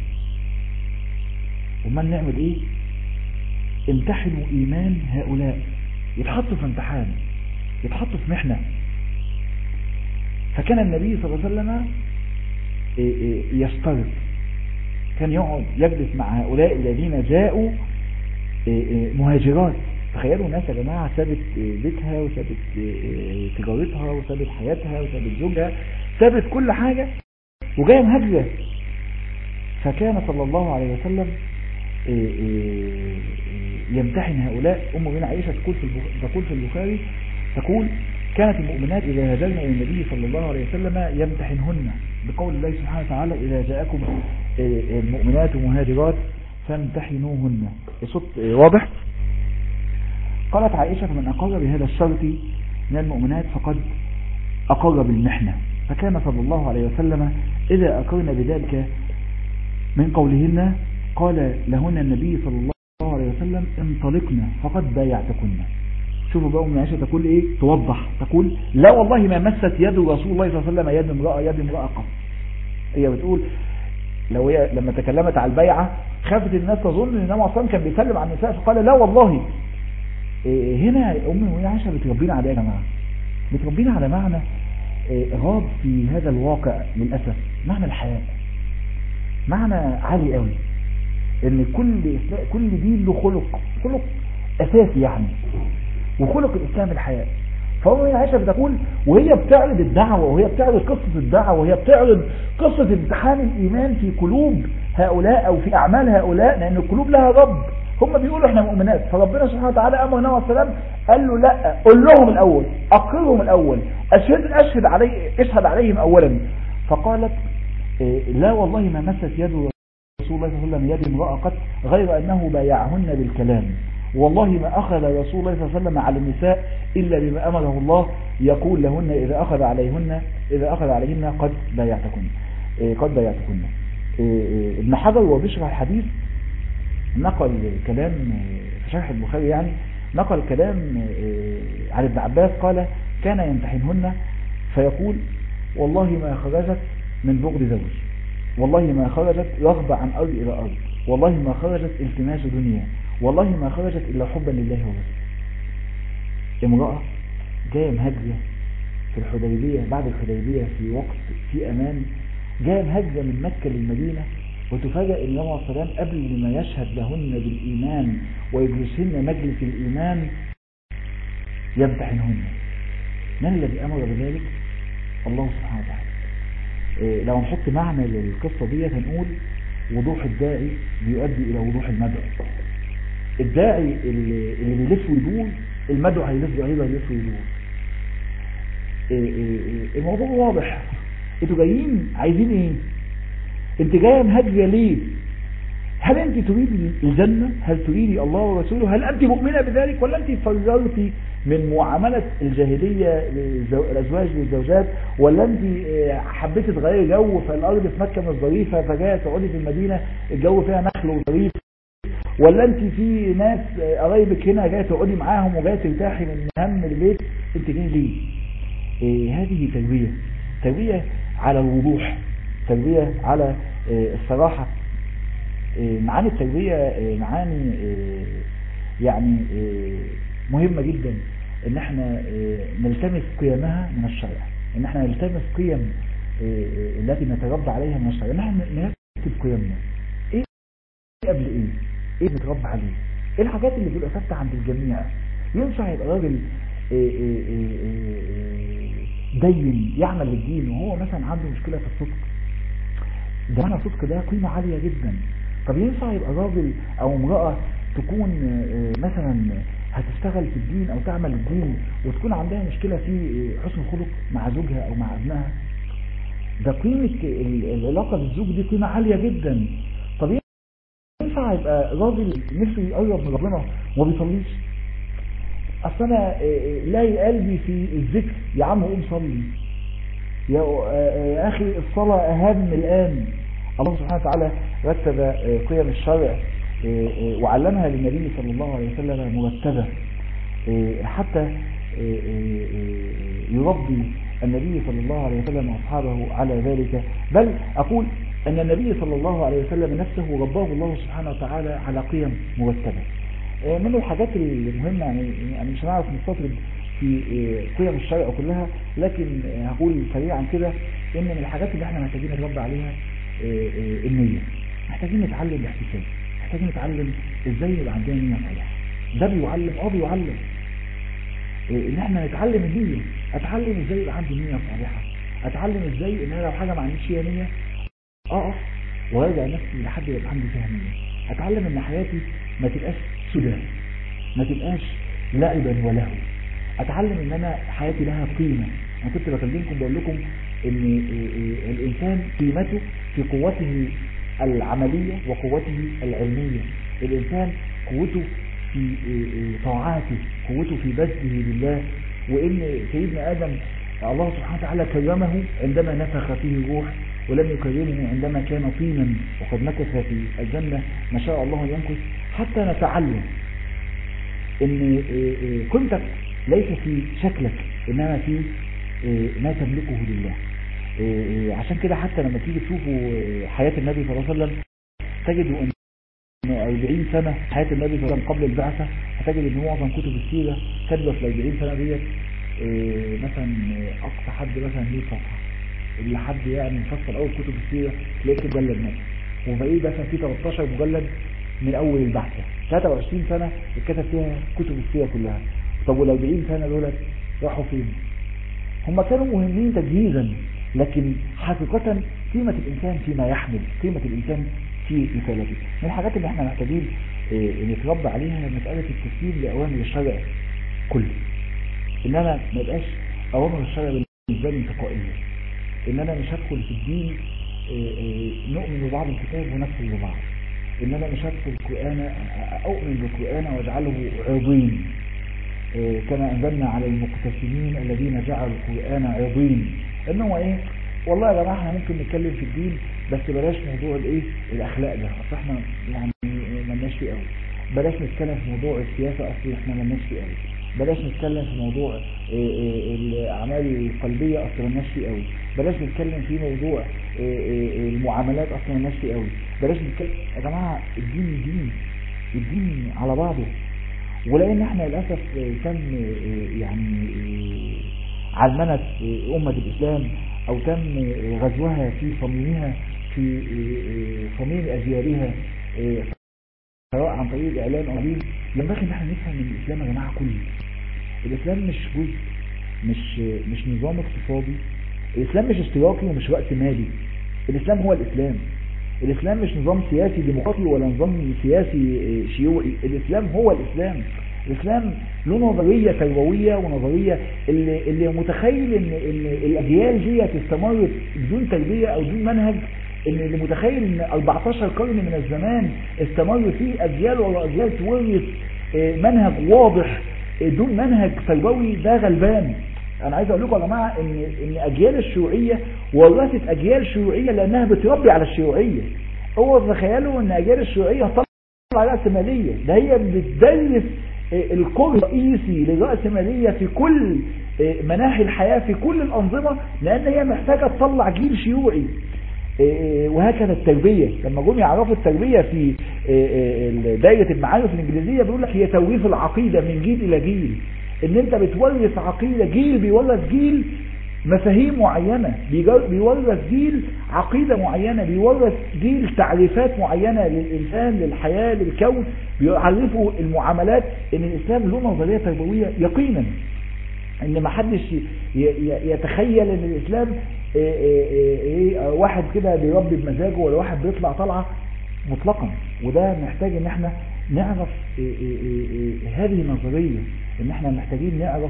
[SPEAKER 5] امال نعمل ايه امتحنوا ايمان هؤلاء يتحطوا في امتحان يتحطوا في محنة فكان النبي صلى الله عليه وسلم يشترط كان يقعد يجلس مع هؤلاء الذين جاءوا مهاجرات تخيلوا ناس يا جماعة سابت بيتها وسابت تجارتها وسابت حياتها وسابت زوجها سابت كل حاجة وجاية مهاجرة فكان صلى الله عليه وسلم يمتحن هؤلاء أم من عائشة تقول في تقول في البخاري تقول كانت المؤمنات إذا هاجرن إلى النبي صلى الله عليه وسلم يمتحنهن بقول الله سبحانه وتعالى إذا جاءكم المؤمنات مهاجرات فامتحنوهن الصوت واضح قالت عائشة فمن أقر بهذا الشرط من المؤمنات فقد أقر بالمحنة فكان صلى الله عليه وسلم إذا أقرن بذلك من قولهن قال لهن النبي صلى الله عليه وسلم انطلقنا فقد بايعتكن شوفوا بقى من عائشة تقول ايه توضح تقول لا والله ما مست يد رسول الله صلى الله عليه وسلم يد امرأة يد امرأة قط هي بتقول لو هي لما تكلمت على البيعة خافت الناس تظن ان النبي صلى كان بيسلم على النساء فقال لا والله إيه هنا أمي عائشة بتربينا على ايه يا جماعة بتربينا على معنى إيه غاب في هذا الواقع للأسف معنى الحياة معنى عالي قوي ان كل كل دين له خلق خلق اساسي يعني وخلق الاسلام الحياة فأمي عائشة بتقول وهي بتعرض الدعوة وهي بتعرض قصة الدعوة وهي بتعرض قصة امتحان الإيمان في قلوب هؤلاء أو في أعمال هؤلاء لأن القلوب لها رب هم بيقولوا احنا مؤمنات فربنا سبحانه وتعالى أمر النبي عليه السلام قال له لا قل لهم الأول أقرهم الأول أشهد, أشهد علي اشهد عليهم أولا فقالت لا والله ما مست يد رسول الله صلى الله عليه وسلم يد امرأة قط غير أنه بايعهن بالكلام والله ما أخذ رسول الله صلى الله عليه وسلم على النساء إلا بما أمره الله يقول لهن إذا أخذ عليهن إذا أخذ عليهن قد بايعتكن قد بايعتكن ابن حجر وبشرح الحديث نقل كلام في شرح البخاري يعني نقل كلام عن ابن عباس قال كان يمتحنهن فيقول والله ما خرجت من بغض زوج والله ما خرجت رغبة عن أرض إلى أرض والله ما خرجت التماس دنيا والله ما خرجت إلا حبا لله ورسوله امرأة جاية مهاجرة في الحديبية بعد الحديبية في وقت في أمان جاية مهاجرة من مكة للمدينة وتفاجأ النبي عليه السلام قبل ما يشهد لهن بالإيمان ويجلسهن مجلس الإيمان يمتحنهن من الذي أمر بذلك الله سبحانه وتعالى إيه لو نحط معنى للقصة دي هنقول وضوح الداعي بيؤدي إلى وضوح المدعو الداعي اللي, اللي بيلف ويدور المدعو هيلف أيضا يلف ويدور إيه إيه الموضوع واضح انتوا جايين عايزين ايه انت جايه مهاجره ليه هل انت تريد الجنة هل تريد الله ورسوله هل انت مؤمنة بذلك ولا انت فررتي من معاملة الجاهلية للأزواج للزوجات ولا انت حبيتي تغيري جو فالأرض في مكة مش ظريفة فجاية تقعدي في المدينة الجو فيها نخل وظريف ولا انت في ناس قرايبك هنا جاية تقعدي معاهم وجاية ترتاحي من هم البيت انت جايين ليه إيه هذه تربية تربية على الوضوح تربية على إيه الصراحة إيه معاني التربية معاني يعني مهمة جدا ان احنا نلتمس قيمها من الشرع ان احنا نلتمس قيم التي نتربى عليها من الشرع ان احنا نكتب قيمنا ايه قبل ايه ايه نتربى عليه ايه الحاجات اللي بتبقى ثابته عند الجميع ينفع يبقى راجل دين يعمل للدين وهو مثلا عنده مشكلة في الصدق ده معنى الصدق ده قيمة عالية جدا طب ينفع يبقى راجل او امرأة تكون مثلا هتشتغل في الدين او تعمل الدين وتكون عندها مشكلة في حسن الخلق مع زوجها او مع ابنها ده قيمة العلاقة بالزوج دي قيمة عالية جدا طب ينفع يبقى راجل نفسه يقرب من ربنا وما بيصليش اصل انا لاقي قلبي في الذكر يا عم قوم صلي يا اخي الصلاة اهم الان الله سبحانه وتعالى رتب قيم الشرع وعلمها للنبي صلى الله عليه وسلم مرتبة حتى يربي النبي صلى الله عليه وسلم وأصحابه على ذلك بل أقول أن النبي صلى الله عليه وسلم نفسه رباه الله سبحانه وتعالى على قيم مرتبة من الحاجات المهمة يعني يعني مش هنعرف نستطرد في قيم الشرع كلها لكن هقول سريعا كده ان من الحاجات اللي احنا محتاجين نربى عليها النية محتاجين نتعلم الاحتساب محتاجين نتعلم ازاي يبقى عندنا نية صالحة ده بيعلم اه بيعلم ان احنا نتعلم النية اتعلم ازاي يبقى عندي نية صالحة اتعلم ازاي ان انا لو حاجة ما عنديش فيها نية اقف وارجع نفسي لحد يبقى عندي فيها نية اتعلم ان حياتي ما تبقاش سدى ما تبقاش لعبا ولهو اتعلم ان انا حياتي لها قيمة انا كنت بكلمكم بقول لكم ان الانسان قيمته في قوته العملية وقوته العلمية الانسان قوته في طاعاته قوته في بذله لله وان سيدنا ادم الله سبحانه وتعالى كرمه عندما نفخ فيه الروح ولم يكرمه عندما كان طينا وقد مكث في الجنة ما شاء الله ينكث حتى نتعلم ان كنتك ليس في شكلك انما في ما تملكه لله عشان كده حتى لما تيجي تشوفوا حياة النبي صلى الله عليه وسلم تجدوا ان 40 سنة حياة النبي صلى الله عليه وسلم قبل البعثة هتجد ان معظم كتب السيرة كاتبه في 40 سنة ديت مثلا اقصى حد مثلا 100 صفحة اللي حد يعني مفصل اول كتب السيرة تلاقيه مجلد مثلا وبقيه مثلا في 13 مجلد من اول البحثة 23 سنة اتكتب فيها كتب السيرة كلها طب وال 40 سنة دولت راحوا فين هم كانوا مهمين تجهيزا لكن حقيقة قيمة الإنسان فيما يحمل قيمة الإنسان في رسالته من الحاجات اللي احنا محتاجين اه نتربى عليها مسألة التسليم لأوامر الشرع كله إن أنا ما يبقاش أوامر الشرع بالنسبة لي انتقائية إن أنا مش هدخل في الدين اه نؤمن ببعض الكتاب ونكفر ببعض إن أنا مش هدخل القرآن أؤمن بالقرآن وأجعله عظيم اه كما أنزلنا على المقتسمين الذين جعلوا القرآن عظيم إنه إيه والله يا جماعة احنا ممكن نتكلم في الدين بس بلاش موضوع الايه الاخلاق ده اصل احنا يعني ملناش فيه قوي بلاش نتكلم في موضوع السياسة اصل احنا ملناش فيه قوي بلاش نتكلم في موضوع الاعمال القلبية اصل ملناش فيه قوي بلاش نتكلم في موضوع المعاملات اصل ملناش فيه قوي بلاش نتكلم يا جماعة الدين دين الدين على بعضه ولان احنا للاسف تم يعني علمنة امة الاسلام او تم غزوها في صميمها في صميم اجيالها سواء عن طريق الاعلام او غيره ينبغي ان احنا نفهم ان الاسلام يا جماعه كله الاسلام مش جزء مش مش نظام اقتصادي الاسلام مش اشتراكي ومش رأس مالي الاسلام هو الاسلام الاسلام مش نظام سياسي ديمقراطي ولا نظام سياسي شيوعي الاسلام هو الاسلام الإسلام له نظرية تربوية ونظرية اللي, اللي متخيل إن, إن الأجيال دي تستمر بدون تربية أو بدون منهج إن اللي متخيل إن 14 قرن من الزمان استمر فيه أجيال ولا أجيال تورث منهج واضح دون منهج تربوي ده غلبان أنا عايز أقول لكم يا جماعة إن إن أجيال الشيوعية ورثت أجيال شيوعية لأنها بتربي على الشيوعية هو تخيلوا إن أجيال الشيوعية طلع رأس مالية ده هي بتدرس الكور الرئيسي للرأسمالية في كل مناحي الحياة في كل الأنظمة لأن هي محتاجة تطلع جيل شيوعي وهكذا التربية لما جم يعرفوا التربية في دائرة المعارف الإنجليزية بيقول لك هي توريث العقيدة من جيل إلى جيل إن أنت بتورث عقيدة جيل بيورث جيل مفاهيم معينة بيورث جيل عقيدة معينة بيورث جيل تعريفات معينة للإنسان للحياة للكون بيعرفوا المعاملات ان الإسلام له نظرية تربوية يقينا ان ما حدش يتخيل ان الإسلام واحد كده بيربي بمزاجه ولا واحد بيطلع طلعة مطلقا وده محتاج ان احنا نعرف هذه النظرية ان احنا محتاجين نعرف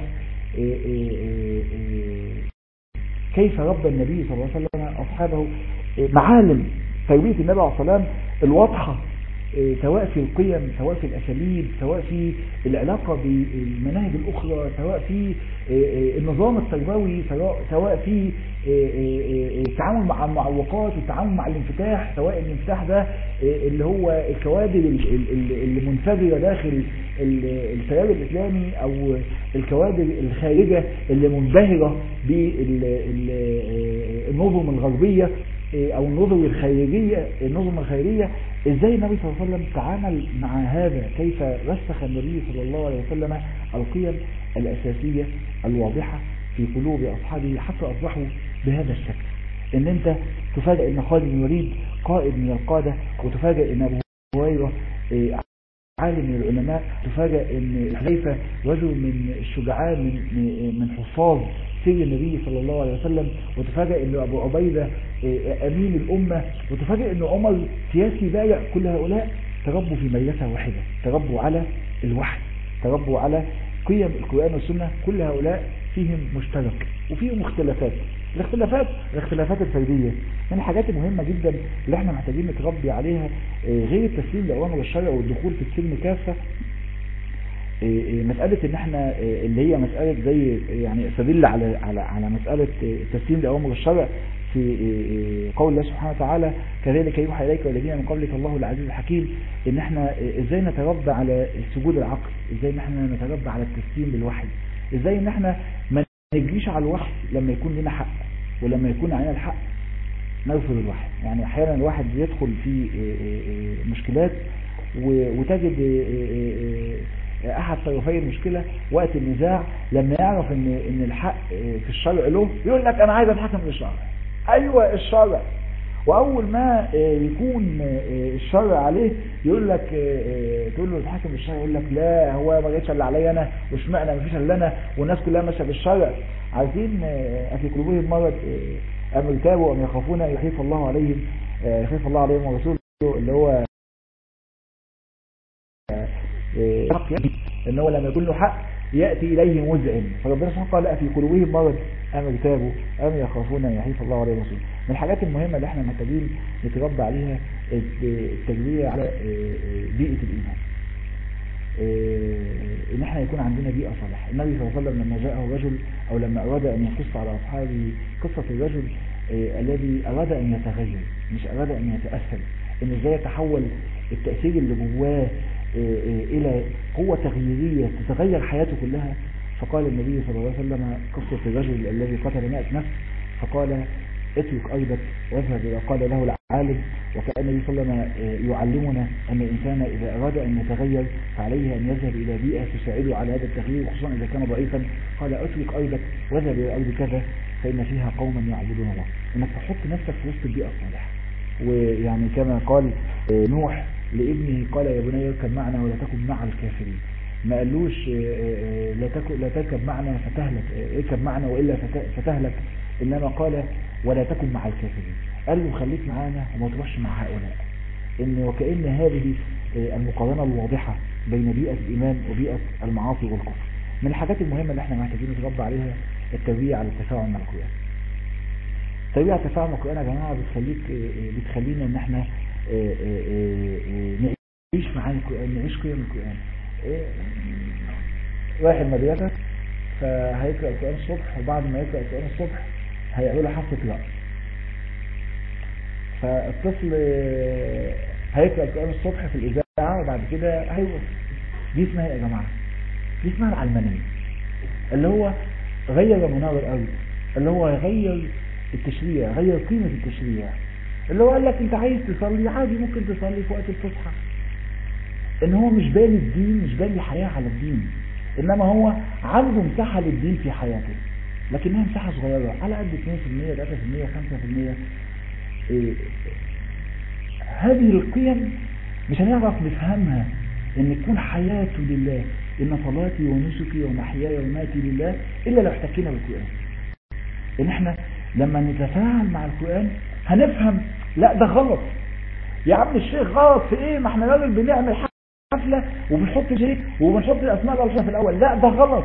[SPEAKER 5] كيف ربى النبي صلى الله عليه وسلم أصحابه معالم تربية النبي عليه الصلاة والسلام الواضحة سواء في القيم سواء في الأساليب سواء في العلاقة بالمناهج الأخرى سواء في النظام التربوي سواء في التعامل مع المعوقات والتعامل مع الانفتاح سواء الانفتاح ده آه، اللي هو الكوادر ال- ال- ال- اللي منفجرة داخل ال- التيار الإسلامي أو الكوادر الخارجة اللي منبهرة بالنظم الغربية آه، أو النظم الخارجية النظم الخيرية ازاي النبي صلى الله عليه وسلم تعامل مع هذا كيف رسخ النبي صلى الله عليه وسلم القيم الأساسية الواضحة في قلوب أصحابه حتى أصبحوا بهذا الشكل ان انت تفاجئ ان خالد بن الوليد قائد من القادة وتفاجئ ان ابو هريرة آه، عالم من العلماء تفاجئ ان حذيفة رجل من الشجعان من من- من حفاظ سير النبي صلى الله عليه وسلم وتفاجئ ان ابو عبيدة آه، امين الامة وتفاجئ ان عمر سياسي بايع كل هؤلاء تربوا في مدرسة واحدة تربوا على الوحي تربوا على قيم القرآن والسنة كل هؤلاء فيهم مشترك وفيهم اختلافات الاختلافات الاختلافات الفردية من الحاجات المهمة جدا اللي احنا محتاجين نتربي عليها آه، غير التسليم لأوامر الشرع والدخول في السلم كافة آه، آه، مسألة ان احنا آه، اللي هي مسألة زي يعني استدل على على على مسألة آه، التسليم لأوامر الشرع في آه، آه، قول الله سبحانه وتعالى كذلك يوحى إليك والذين من قبلك الله العزيز الحكيم ان احنا آه، ازاي نتربى على سجود العقل ازاي ان احنا نتربى على التسليم بالوحي ازاي ان احنا ما نجريش على الوحي لما يكون لنا حق ولما يكون علينا الحق نرفض الوحي يعني احيانا الواحد يدخل في آه، آه، آه، مشكلات و- وتجد آه، آه، آه، احد طرفي المشكلة وقت النزاع لما يعرف ان ان الحق آه، في الشرع له يقول لك انا عايز اتحكم بالشرع ايوه الشرع واول ما آه، يكون آه، الشرع عليه يقول لك آه، آه، تقول له الحاكم بالشرع يقول لك لا هو ما جاش الا عليا انا واشمعنى ما فيش الا انا والناس كلها ماشيه بالشرع عايزين آه، افي قلوبهم مرض آه، ام ارتابوا ام يخافون أن يحيف الله عليهم آه، يخيف الله عليهم ورسوله اللي هو آه، آه، حق يأتي ان هو لما يكون له حق ياتي اليه مذعن فربنا سبحانه قال افي قلوبهم مرض ام ارتابوا ام يخافون ان يحيف الله عليهم ورسوله من الحاجات المهمه اللي احنا محتاجين نتربى عليها التربيه على آه، آه، بيئه الايمان آه، ان احنا يكون عندنا بيئة صالحة النبي صلى الله عليه وسلم لما جاءه رجل او لما اراد ان يقص على اصحابه قصة الرجل آه، الذي اراد ان يتغير مش اراد ان يتأثر ان ازاي يتحول التأثير اللي جواه آه، آه، الى قوة تغييرية تتغير حياته كلها فقال النبي صلى الله عليه وسلم قصة الرجل الذي قتل 100 نفس فقال اترك أرضك واذهب إلى قال له العالم وكأن النبي صلى الله عليه وسلم يعلمنا أن الإنسان إذا أراد أن يتغير فعليه أن يذهب إلى بيئة تساعده على هذا التغيير خصوصا إذا كان ضعيفا قال اترك أرضك واذهب إلى أرض كذا فإن فيها قوما يعبدون الله إنك تحط نفسك في وسط البيئة الصالحة ويعني كما قال آه، نوح لابنه قال يا بني اركب معنا ولا تكن مع الكافرين ما قالوش آه، آه، لا تكن لا تركب معنا فتهلك آه، اركب معنا والا فت- فتهلك انما قال ولا تكن مع الكافرين قال له خليك معانا وما تروحش مع هؤلاء ان وكأن هذه آه، المقارنة الواضحة بين بيئة الإيمان وبيئة المعاصي والكفر من الحاجات المهمة اللي احنا محتاجين نتربى عليها التربية على التفاعل مع القرآن التربية على التفاعل مع القرآن يا جماعة بتخليك آه، آه، بتخلينا ان احنا آه، آه، آه، آه، نعيش معاني القرآن نعيش قيم القرآن آه، رايح المدرسة فهيقرأ القرآن الصبح وبعد ما يقرأ القرآن الصبح هيعملوا حفظة قراءة فالطفل آه، هيقرأ القرآن الصبح في الإذاعة وبعد كده هيوقف دي اسمها ايه يا جماعة دي اسمها العلمانية اللي هو غير منار الأرض اللي هو يغير التشريع غير قيمة التشريع اللي هو قال لك انت عايز تصلي عادي ممكن تصلي في وقت الفسحة ان هو مش بالي الدين مش بالي حياة على الدين انما هو عنده مساحة للدين في حياته لكنها مساحة صغيرة على قد 2% 3% 5% إيه، هذه القيم مش هنعرف نفهمها ان تكون حياته لله ان صلاتي ونسكي ومحياي وماتي لله الا لو احتكينا بالقرآن ان احنا لما نتفاعل مع القرآن هنفهم لا ده غلط يا عم الشيخ غلط في ايه ما احنا راجل بنعمل حفلة وبنحط شيء وبنحط الاسماء الالفاظ في الاول لا ده غلط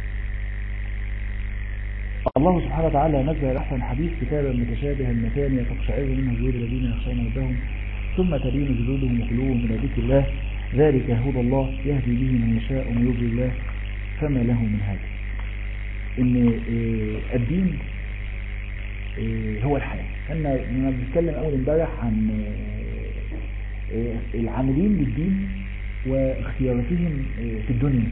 [SPEAKER 5] الله سبحانه وتعالى نزل احسن الحديث كتابا متشابها مثانيا تقشعر منه جلود الذين يخشون ربهم ثم تلين جلودهم وقلوبهم الى ذكر الله ذلك هدى الله يهدي به من يشاء ومن يضلل الله فما له من هذا ان آه، الدين آه، هو الحياة كنا لما بنتكلم أول امبارح عن آه، آه، العاملين للدين واختياراتهم آه، في الدنيا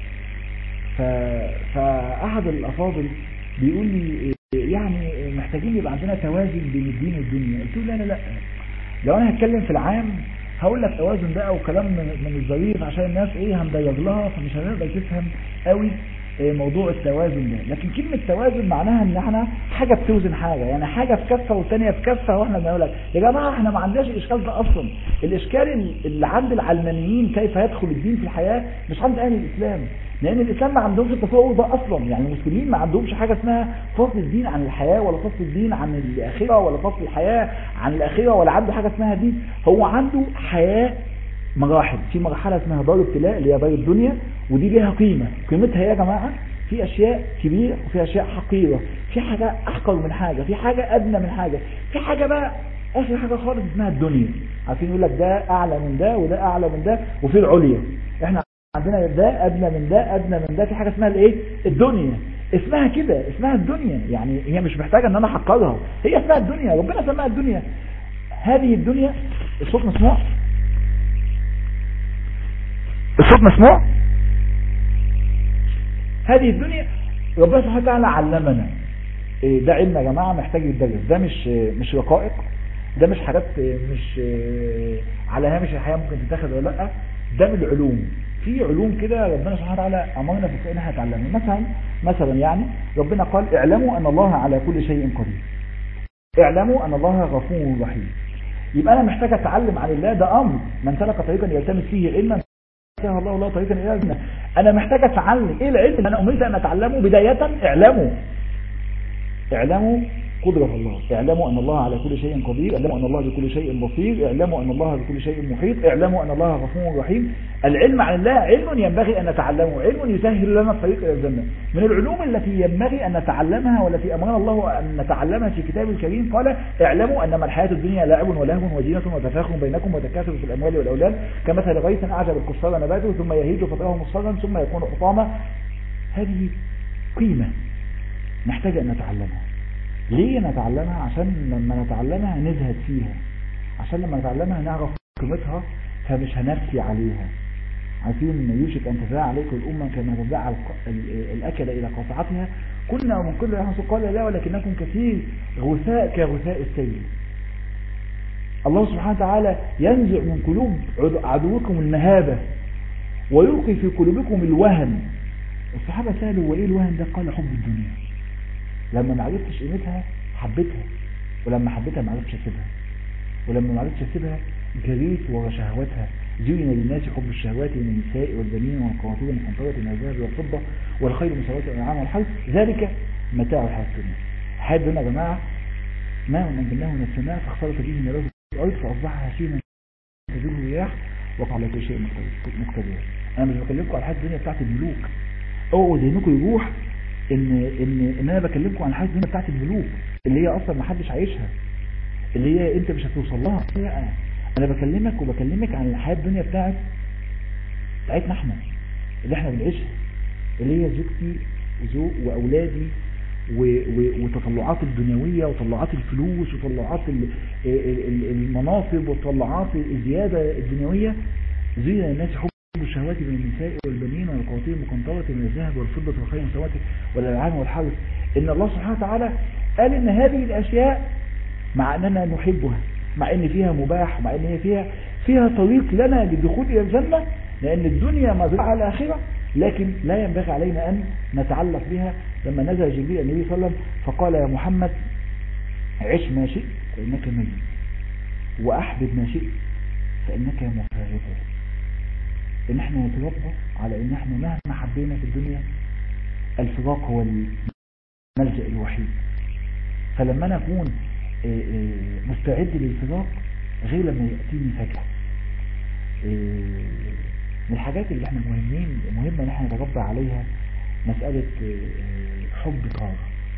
[SPEAKER 5] ف- فأحد الأفاضل بيقول لي آه، يعني محتاجين يبقى عندنا توازن بين الدين والدنيا قلت له لا لا لا لو أنا هتكلم في العام هقول لك توازن بقى وكلام من من الظريف عشان الناس ايه هنبيض لها فمش هنقدر تفهم قوي إيه موضوع التوازن ده لكن كلمة توازن معناها ان احنا حاجة بتوزن حاجة يعني حاجة في كفة والتانية في كفة واحنا بنقول لك يا جماعة احنا ما عندناش الاشكال ده اصلا الاشكال اللي عند العلمانيين كيف يدخل الدين في الحياة مش عند اهل الاسلام لان الاسلام ما عندهمش التصور ده اصلا يعني المسلمين ما عندهمش حاجة اسمها فصل الدين عن الحياة ولا فصل الدين عن الاخرة ولا فصل الحياة عن الاخرة ولا عنده حاجة اسمها دين هو عنده حياة مراحل في مرحلة اسمها دار ابتلاء اللي هي دار الدنيا ودي ليها قيمة قيمتها يا جماعة في اشياء كبيرة وفي اشياء حقيرة في حاجة احقر من حاجة في حاجة ادنى من حاجة في حاجة بقى اخر حاجة خالص اسمها الدنيا عارفين يقول لك ده اعلى من ده وده اعلى من ده وفي العليا احنا عندنا ده ادنى من ده ادنى من ده في حاجة اسمها الايه الدنيا اسمها كده اسمها الدنيا يعني هي مش محتاجة ان انا احقرها هي اسمها الدنيا ربنا سماها الدنيا هذه الدنيا الصوت مسموع الصوت مسموع هذه الدنيا ربنا سبحانه وتعالى علمنا إيه ده علم يا جماعة محتاج يتدرس ده مش مش رقائق ده مش حاجات مش على هامش الحياة ممكن تتاخد ولا لا ده من العلوم في علوم كده ربنا سبحانه وتعالى امرنا في ان احنا نتعلمها مثلا مثلا يعني ربنا قال اعلموا ان الله على كل شيء قدير اعلموا ان الله غفور رحيم يبقى انا محتاج اتعلم عن الله ده امر من سلك طريقا يلتمس فيه علما سهل الله لا طريقا الى الجنه انا محتاج اتعلم ايه العلم اللي انا امرت ان اتعلمه بدايه اعلموا اعلموا قدرة الله اعلموا ان الله على كل شيء قدير اعلموا ان الله بكل شيء بصير اعلموا ان الله بكل شيء محيط اعلموا ان الله غفور رحيم العلم عن الله علم ينبغي ان نتعلمه علم يسهل لنا الطريق الى الجنة من العلوم التي ينبغي ان نتعلمها والتي امرنا الله ان نتعلمها في كتابه الكريم قال اعلموا انما الحياة الدنيا لعب ولهو وزينة وتفاخر بينكم وتكاثر في الاموال والاولاد كمثل غيث اعجب الكفار نباته ثم يهيج فتراه مصفرا ثم يكون حطاما هذه قيمة نحتاج ان نتعلمها ليه نتعلمها عشان لما نتعلمها نزهد فيها عشان لما نتعلمها نعرف قيمتها فمش هنفسي عليها عارفين ان يوشك ان تداعى عليكم الامه كما تداعى الاكل الى قاطعتها كنا ومن كل رحمه قال لا ولكنكم كثير غثاء كغثاء السيل الله سبحانه وتعالى ينزع من قلوب عدوكم المهابة ويلقي في قلوبكم الوهن الصحابة سألوا وإيه الوهن ده قال حب الدنيا لما ما عرفتش قيمتها حبيتها ولما حبيتها ما عرفتش اسيبها ولما ما عرفتش اسيبها جريت ورا شهواتها زين للناس حب الشهوات من النساء والبنين والقناطير المقنطرة من الذهب والفضة والخيل مساواة الأنعام والحرث ذلك متاع الحياة الدنيا الحياة الدنيا يا جماعة ما أنزلناه من السماء فاختلط به نبات الأرض فأصبح هشيما تزول الرياح وقع على كل شيء مقتدر أنا مش بكلمكم على الحياة الدنيا بتاعت الملوك اوعوا ذهنكم يروح ان ان ان انا بكلمكم عن الحياه الدنيا بتاعت الملوك اللي هي اصلا ما حدش عايشها اللي هي انت مش هتوصل لها لا انا بكلمك وبكلمك عن الحياه الدنيا بتاعت بتاعتنا احنا اللي احنا بنعيشها اللي هي زوجتي وزوج واولادي و و وتطلعات الدنيويه وطلعات الفلوس وطلعات المناصب وطلعات الزياده الدنيويه زين الناس حب الشهوات من النساء والبنين والقواتير المقنطرة من الذهب والفضة والخيل المسوات والألعام والحرث إن الله سبحانه وتعالى قال إن هذه الأشياء مع أننا نحبها مع أن فيها مباح مع أن هي فيها فيها طريق لنا للدخول إلى الجنة لأن الدنيا مزرعة الآخرة لكن لا ينبغي علينا أن نتعلق بها لما نزل جبريل النبي صلى الله عليه وسلم فقال يا محمد عش ما شئت فإنك ميت وأحبب ما شئت فإنك مفارقه ان احنا نتربى على ان احنا مهما حبينا في الدنيا الفراق هو الملجأ الوحيد فلما انا اكون مستعد للفراق غير لما يأتيني فجأة من الحاجات اللي احنا مهمين مهمة ان احنا نتربى عليها مسألة حب طهارة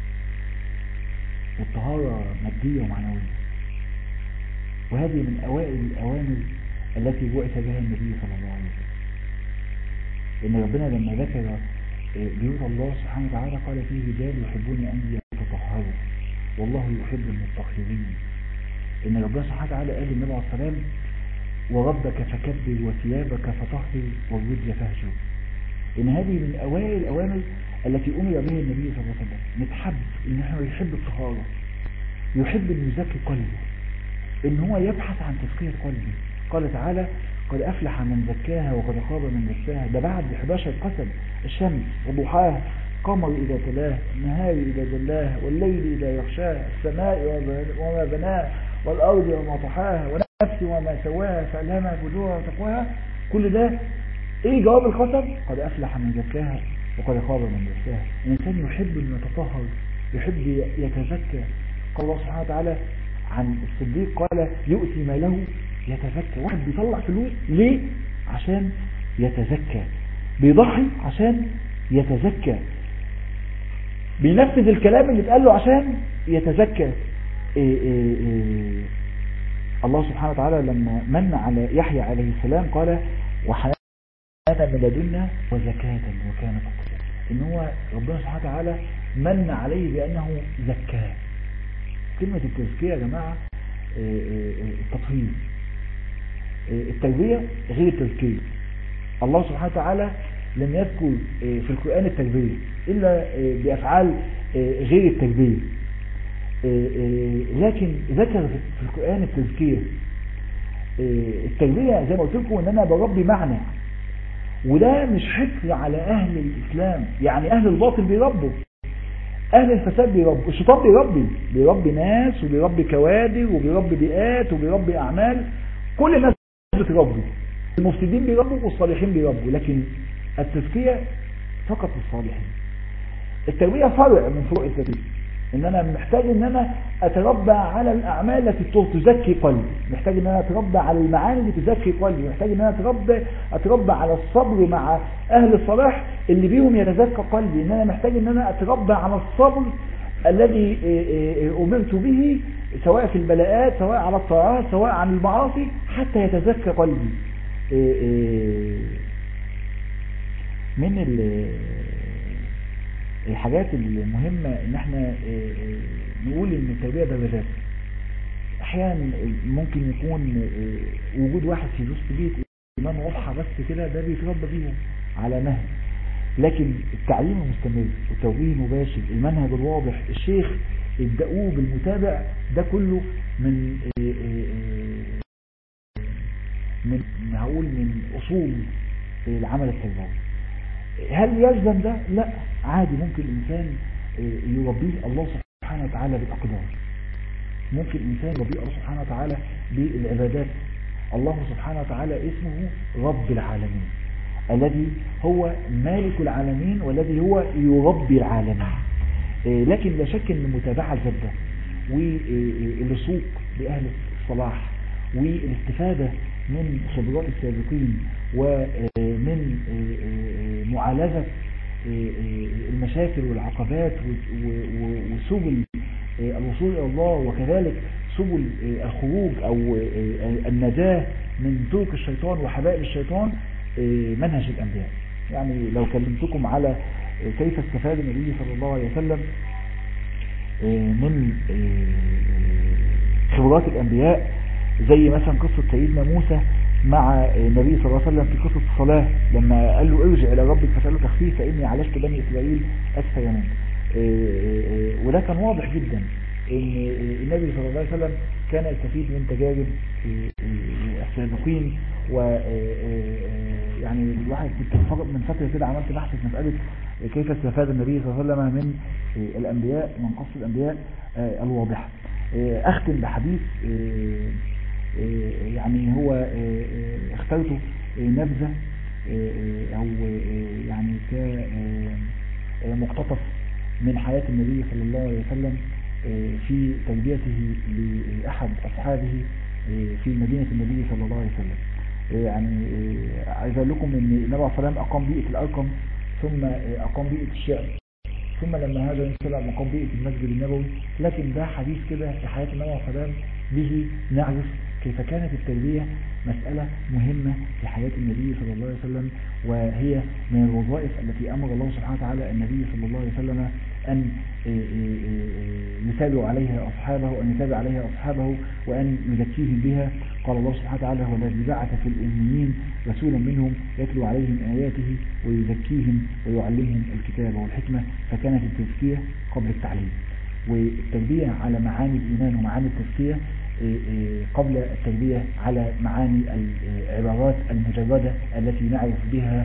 [SPEAKER 5] والطهارة مادية ومعنوية وهذه من اوائل الاوامر التي بعث بها النبي صلى الله عليه وسلم إن ربنا لما ذكر بيوت الله سبحانه وتعالى قال فيه رجال يحبون أن يتطهروا والله يحب المطهرين ان ربنا سبحانه وتعالى قال للنبي عليه السلام وربك فكبر وثيابك فطهر والرجل فاهجر ان هذه من اوائل الاوامر التي امر بها النبي صلى الله عليه وسلم نتحب ان احنا يحب الطهارة يحب ان يزكي قلبه ان هو يبحث عن تزكية قلبه قال تعالى قد افلح من زكاها وقد خاب من دساها ده بعد 11 قسم الشمس وضحاها قمر إذا تلاه النهار إذا جلاه والليل إذا يغشاه السماء وما بناه والأرض وما طحاها ونفس وما سواها فألهمها فجورها وتقواها كل ده إيه جواب القسم قد أفلح من زكاها وقد خاب من دساها الإنسان يحب أن يتطهر يحب يتزكى قال الله سبحانه وتعالى عن الصديق قال يؤتي ما له يتزكى واحد بيطلع فلوس ليه عشان يتزكى بيضحي عشان يتزكى بينفذ الكلام اللي اتقال له عشان يتزكى إيه إيه إيه الله سبحانه وتعالى لما من على يحيى عليه السلام قال وحنانا من لدنا وزكاة وكان تقيا ان هو ربنا سبحانه وتعالى من عليه بأنه زكاه كلمة التزكية يا جماعة التطهير التربية غير التزكية الله سبحانه وتعالى لم يذكر في القرآن التربية إلا بأفعال غير التربية لكن ذكر في القرآن التزكية التربية زي ما قلت لكم ان انا بربي معنى وده مش حكر على اهل الاسلام يعني اهل الباطل بيربوا اهل الفساد بيربوا الشيطان بيربي بيربي ناس وبيربي كوادر وبيربي بيئات وبيربي اعمال كل الناس بتربي المفسدين بيربوا والصالحين بيربوا لكن التزكية فقط للصالحين التربية فرع من فروع التربية ان انا محتاج ان انا اتربى على الاعمال التي تزكي قلبي محتاج ان انا اتربى على المعاني اللي تزكي قلبي محتاج ان انا اتربى اتربى على الصبر مع اهل الصلاح اللي بيهم يتزكى قلبي ان انا محتاج ان انا اتربى على الصبر الذي امرت به سواء في البلاءات سواء على الطاعات سواء عن المعاصي حتى يتزكى قلبي من الحاجات المهمة ان احنا نقول ان التربية درجات احيانا ممكن يكون وجود واحد في وسط بيت ايمان واضحة بس كده ده بيتربى بيهم على نهج لكن التعليم المستمر والتوجيه المباشر المنهج الواضح الشيخ ابدأوه بالمتابع ده كله من من هقول من اصول العمل التربوي هل يلزم ده لا عادي ممكن الانسان يربيه الله سبحانه وتعالى بالاقدار ممكن الانسان يربيه الله سبحانه وتعالى بالعبادات الله سبحانه وتعالى اسمه رب العالمين الذي هو مالك العالمين والذي هو يربي العالمين لكن لا شك ان المتابعة الجادة واللصوق بأهل الصلاح والاستفادة من خبرات السابقين ومن معالجة المشاكل والعقبات وسبل الوصول إلى الله وكذلك سبل الخروج أو النجاة من طرق الشيطان وحبائل الشيطان منهج الأنبياء يعني لو كلمتكم على كيف استفاد النبي صلى الله عليه وسلم من خبرات الأنبياء زي مثلا قصة سيدنا موسى مع النبي صلى الله عليه وسلم في قصة الصلاة لما قال له ارجع إلى ربك فسأله تخفيف فإني عالجت بني إسرائيل أسفى يمين وده كان واضح جدا ان النبي صلى الله عليه وسلم كان يستفيد من تجارب السابقين و يعني الواحد كنت من فترة كده عملت بحث في مسألة كيف استفاد النبي صلى الله عليه وسلم من الأنبياء من قصة الأنبياء الواضحة أختم بحديث يعني هو اخترته نبذة أو يعني كمقتطف من حياة النبي صلى الله عليه وسلم في تربيته لأحد أصحابه في مدينة النبي صلى الله عليه وسلم يعني عايز اقول لكم ان النبي عليه الصلاه والسلام اقام بيئه الارقم ثم اقام بيئه الشعر ثم لما هذا ينسلع مقام بيئه المسجد النبوي لكن ده حديث كده في حياه النبي عليه الصلاه والسلام به نعرف كيف كانت التربيه مسألة مهمة في حياة النبي صلى الله عليه وسلم وهي من الوظائف التي أمر الله سبحانه وتعالى النبي صلى الله عليه وسلم أن يتابع عليها أصحابه وأن يتابع عليها أصحابه وأن يزكيهم بها قال الله سبحانه وتعالى هو الذي بعث في الأميين رسولا منهم يتلو عليهم آياته ويزكيهم ويعلمهم الكتاب والحكمة فكانت التزكية قبل التعليم والتربية على معاني الإيمان ومعاني التزكية قبل التربية على معاني العبارات المجردة التي نعرف بها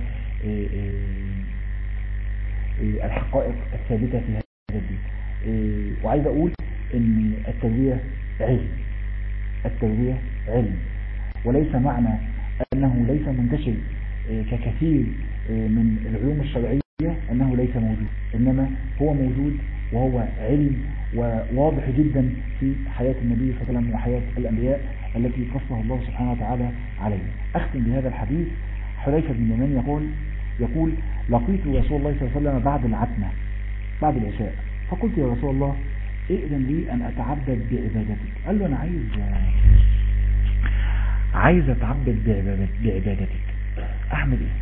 [SPEAKER 5] الحقائق الثابتة في هذا الدين وعايز أقول أن التربية علم التربية علم وليس معنى أنه ليس منتشر ككثير من العلوم الشرعية أنه ليس موجود إنما هو موجود وهو علم وواضح جدا في حياة النبي صلى الله عليه وسلم وحياة الأنبياء التي قصها الله سبحانه وتعالى عليه أختم بهذا الحديث حذيفة بن اليمان يقول يقول لقيت رسول الله صلى الله عليه وسلم بعد العتمة بعد العشاء فقلت يا رسول الله ائذن لي أن أتعبد بعبادتك قال له أنا عايز عايز أتعبد بعبادتك أعمل إيه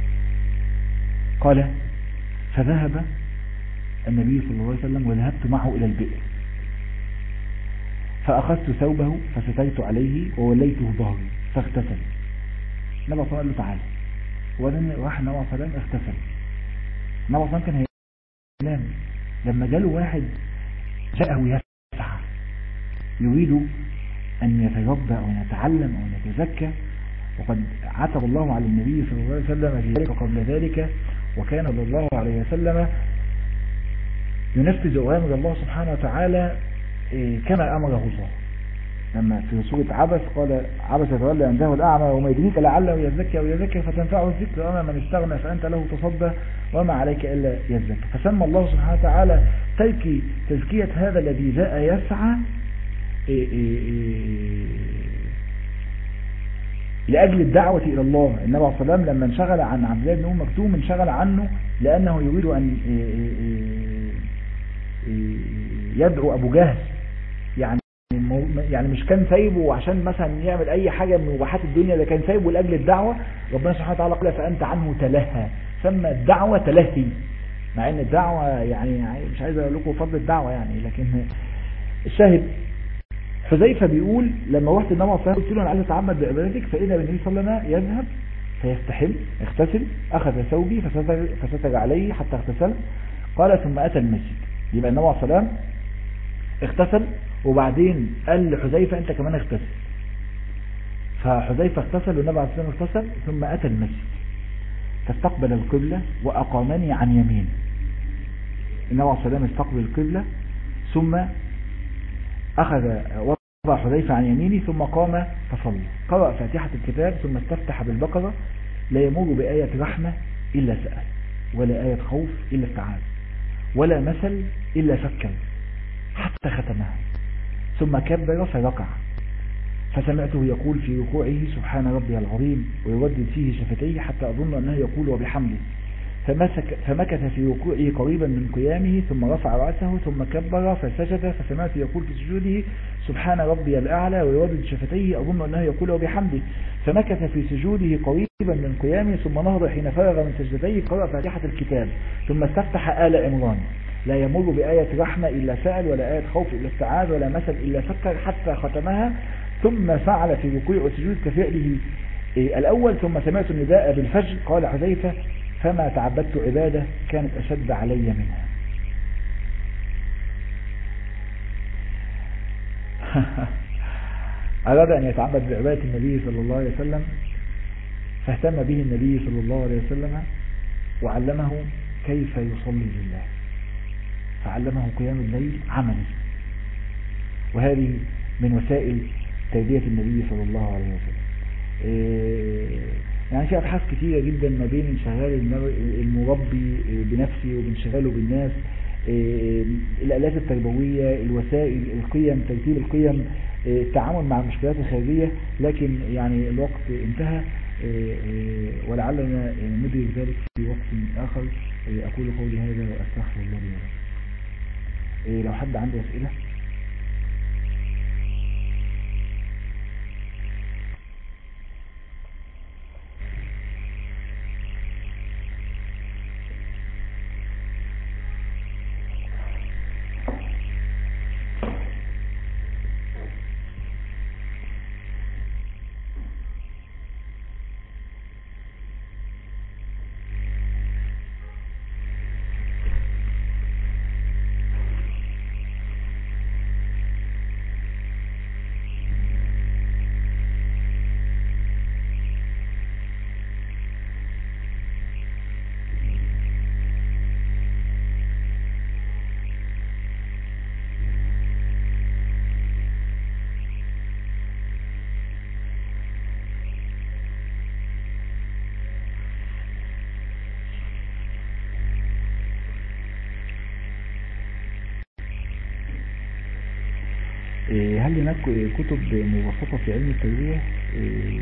[SPEAKER 5] قال فذهب النبي صلى الله عليه وسلم وذهبت معه إلى البئر فأخذت ثوبه فسترت عليه ووليته ظهري فاغتسل النبي صلى الله عليه وسلم قال له تعالى وبعدين راح النبي صلى الله عليه وسلم اغتسل النبي صلى الله عليه وسلم كان هينام لما جاله واحد جاءه يسعى يريد أن يتربى أو أن يتعلم أو أن يتزكى وقد عتب الله على النبي صلى الله عليه وسلم في ذلك قبل ذلك وكان صلى الله عليه وسلم ينفذ أوامر الله سبحانه وتعالى كما أمره الله لما في سورة عبس قال عبس يتولى أن ذهب الأعمى وما يدريك لعله يزكى أو يزكى فتنفعه الذكر وأما من استغنى فأنت له تصدى وما عليك إلا يزكى فسمى الله سبحانه وتعالى ترك تزكية هذا الذي جاء يسعى إيه إيه إيه لأجل الدعوة إلى الله النبي صلى الله عليه وسلم لما انشغل عن عبد الله بن أم مكتوم انشغل عنه لأنه يريد أن يدعو أبو جهل يعني يعني مش كان سايبه عشان مثلا يعمل أي حاجة من مباحات الدنيا ده كان سايبه لأجل الدعوة ربنا سبحانه وتعالى قال فأنت عنه تلهى سمى الدعوة تلهي مع ان الدعوة يعني مش عايز اقول لكم فضل الدعوة يعني لكن الشاهد حذيفة بيقول لما رحت النبي صلى الله عليه وسلم قلت له انا عايز اتعبد بعبادتك فاذا بالنبي صلى الله عليه وسلم يذهب فيستحل يغتسل اخذ ثوبي فستر, فستر عليه حتى اغتسل قال ثم اتى المسجد يبقى النبي صلى الله عليه وسلم اغتسل وبعدين قال لحذيفة انت كمان اغتسل فحذيفة اغتسل والنبي عليه الصلاه والسلام اغتسل ثم اتى المسجد فاستقبل القبلة وأقامني عن يمين النبي عليه الصلاة والسلام استقبل القبلة ثم أخذ وضع حذيفة عن يميني ثم قام فصلى قرأ فاتحة الكتاب ثم استفتح بالبقرة لا يمر بآية رحمة إلا سأل ولا آية خوف إلا استعاذ ولا مثل إلا فكر حتى ختمها ثم كبر فركع فسمعته يقول في ركوعه سبحان ربي العظيم ويردد فيه شفتيه حتى أظن أنه يقول وبحمده فمسك فمكث في ركوعه قريبا من قيامه ثم رفع رأسه ثم كبر فسجد فسمعته يقول في سجوده سبحان ربي الأعلى ويردد شفتيه أظن أنه يقول وبحمده فمكث في سجوده قريبا من قيامه ثم نهض حين فرغ من سجدتيه قرأ فاتحة الكتاب ثم استفتح آل عمران لا يمر بآية رحمة إلا سأل ولا آية خوف إلا استعاذ ولا مثل إلا فكر حتى ختمها ثم فعل في ركوع وسجود كفعله الأول ثم سمعت النداء بالفجر قال حذيفة فما تعبدت عبادة كانت أشد علي منها أراد أن يتعبد بعبادة النبي صلى الله عليه وسلم فاهتم به النبي صلى الله عليه وسلم وعلمه كيف يصلي لله فعلمه قيام الليل عملي وهذه من وسائل تربية النبي صلى الله عليه وسلم يعني في أبحاث كثيرة جدا ما بين انشغال المربي بنفسه وبانشغاله بالناس الآلات التربوية الوسائل القيم ترتيب القيم التعامل مع المشكلات الخارجية لكن يعني الوقت انتهى ولعلنا ندرك ذلك في وقت آخر أقول قولي هذا وأستغفر الله لي ولكم لو حد عنده أسئلة إيه، هل هناك كتب مبسطة في علم التربية إيه،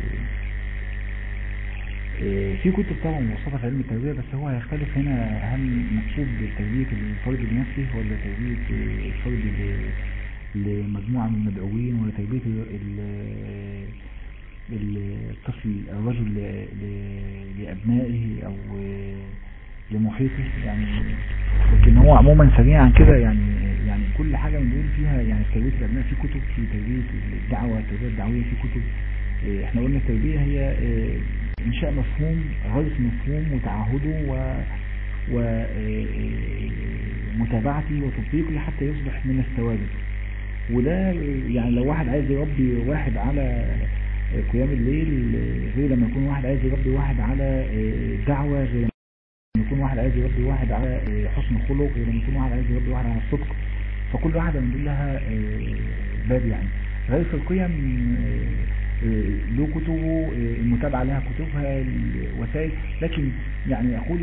[SPEAKER 5] إيه، في كتب طبعا مبسطة في علم التربية بس هو هيختلف هنا هل مقصود تربية الفرد لنفسه ولا تربية الفرد ل- لمجموعة من المدعوين ولا تربية ال- ال- الطفل الرجل ل- ل- لأبنائه أو لمحيطه يعني لكن هو عموما سريعا كده يعني يعني كل حاجة من دول فيها يعني في تربية الأبناء في كتب في تربية الدعوة التربية الدعوية في كتب إيه، احنا قلنا التربية هي إيه، إنشاء مفهوم غرس مفهوم وتعهده و ومتابعته وتطبيقه حتى يصبح من الثوابت وده يعني لو واحد عايز يربي واحد على قيام الليل غير لما يكون واحد عايز يربي واحد على دعوة غير لما يكون واحد عايز يربي واحد على حسن خلق غير لما يكون واحد عايز يربي واحد على الصدق فكل واحدة من دول لها باب يعني غير في القيم له كتبه المتابعة لها كتبها الوسائل لكن يعني أقول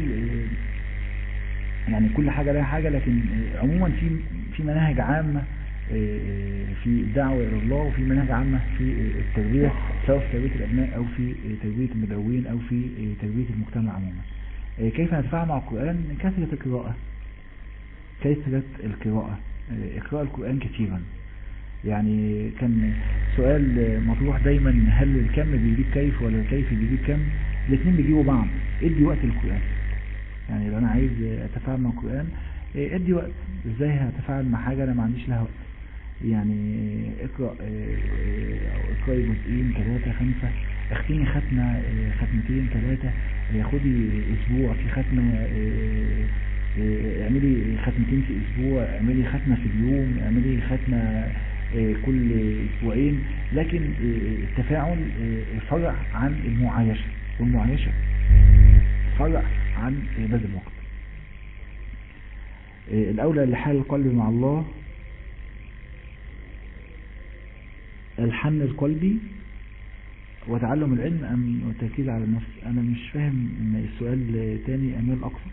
[SPEAKER 5] يعني كل حاجة لها حاجة لكن عموما في في مناهج عامة في الدعوة إلى الله وفي مناهج عامة في التربية سواء في تربية الأبناء أو في تربية المدعوين أو في تربية المجتمع عموما كيف نتفاعل مع القرآن كثرة القراءة كثرة القراءة اقراء القرآن كثيرا يعني كان سؤال مطروح دايما هل الكم بيجيب كيف ولا الكيف بيجيب كم الاثنين بيجيبوا بعض ادي وقت القرآن يعني لو انا عايز اتفاعل مع القرآن ادي وقت ازاي هتفاعل مع حاجة انا ما عنديش لها وقت يعني اقرأ اقرأي جزئين ثلاثة خمسة اختيني ختمة ختمتين ثلاثة خدي اسبوع في ختمة اعملي ختمتين في اسبوع اعملي ختمة في اليوم اعملي ختمة كل اسبوعين لكن التفاعل فرع عن المعايشة والمعايشة فرع عن بذل الوقت الاولى لحال القلب مع الله الحن القلبي وتعلم العلم ام التركيز على النفس انا مش فاهم السؤال تاني امير الاقصى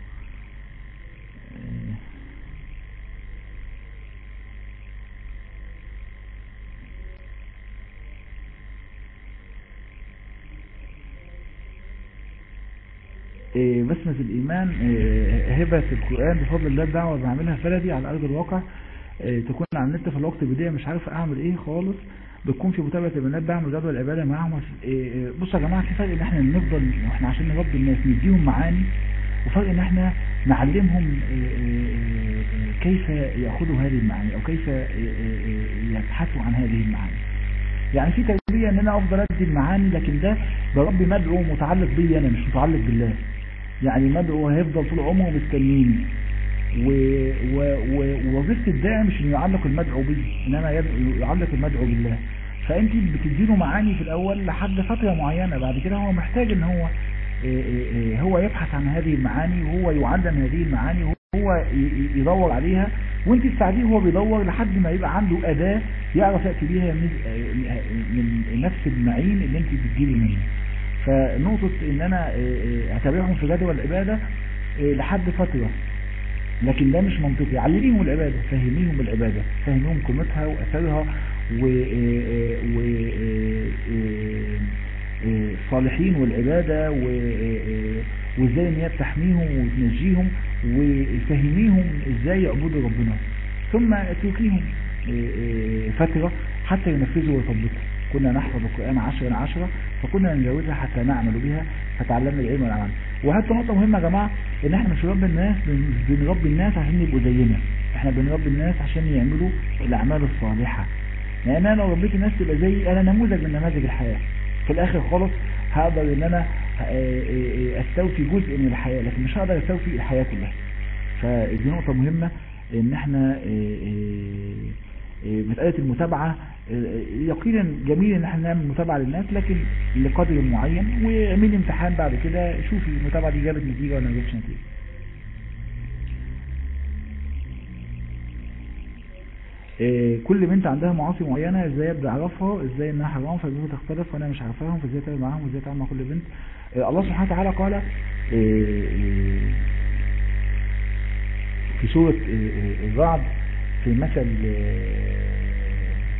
[SPEAKER 5] بسمة الإيمان هبة القرآن بفضل الله الدعوة بعملها فردي على أرض الواقع تكون على النت في الوقت بداية مش عارف أعمل إيه خالص بتكون في متابعة البنات بعمل جدول العبادة معاهم بصوا يا جماعة في فرق إن إحنا نفضل إحنا عشان نربي الناس نديهم معاني وفرق إن إحنا نعلمهم كيف يأخذوا هذه المعاني أو كيف يبحثوا عن هذه المعاني يعني في تربية ان انا افضل ادي المعاني لكن ده بربي مدعو متعلق بي انا مش متعلق بالله يعني مدعو هيفضل طول عمره مستنيني ووظيفة الداعي مش انه يعلق المدعو بي انما يعلق المدعو بالله فانت بتديله معاني في الاول لحد فترة معينة بعد كده هو محتاج ان هو هو يبحث عن هذه المعاني وهو يعلم هذه المعاني وهو يدور عليها وانت تساعديه وهو بيدور لحد ما يبقى عنده أداة يعرف يأتي بيها من نفس المعين اللي انت بتجيبي منه فنقطة ان انا اتابعهم في جدول العبادة لحد فترة لكن ده مش منطقي علميهم العبادة فهميهم العبادة فهميهم قيمتها واثرها و الصالحين والعبادة وازاي ان هي بتحميهم وتنجيهم وفهميهم ازاي يعبدوا ربنا ثم اتركيهم فترة حتى ينفذوا ويطبقوا كنا نحفظ القرآن عشرة عشرة فكنا نجاوزها حتى نعمل بها فتعلمنا العلم والعمل وحتى نقطة مهمة يا جماعة ان احنا مش بنربي الناس بنربي الناس عشان يبقوا زينا احنا بنربي الناس عشان يعملوا الاعمال الصالحة لان انا لو ربيت الناس تبقى زي انا نموذج من نماذج الحياة في الاخر خالص هقدر ان انا استوفي جزء من الحياة لكن مش هقدر استوفي الحياة كلها فدي نقطة مهمة ان احنا مسألة المتابعة يقينا جميل ان احنا نعمل متابعة للناس لكن لقدر معين واعملي امتحان بعد كده شوفي المتابعة دي جابت نتيجة ولا ما جابتش نتيجة كل بنت عندها معاصي معينة ازاي ابدا اعرفها ازاي انها حرام فازاي تختلف وانا مش عارفاهم فازاي اتعامل معاهم وازاي اتعامل مع كل بنت الله سبحانه وتعالى قال في سورة الرعد في مثل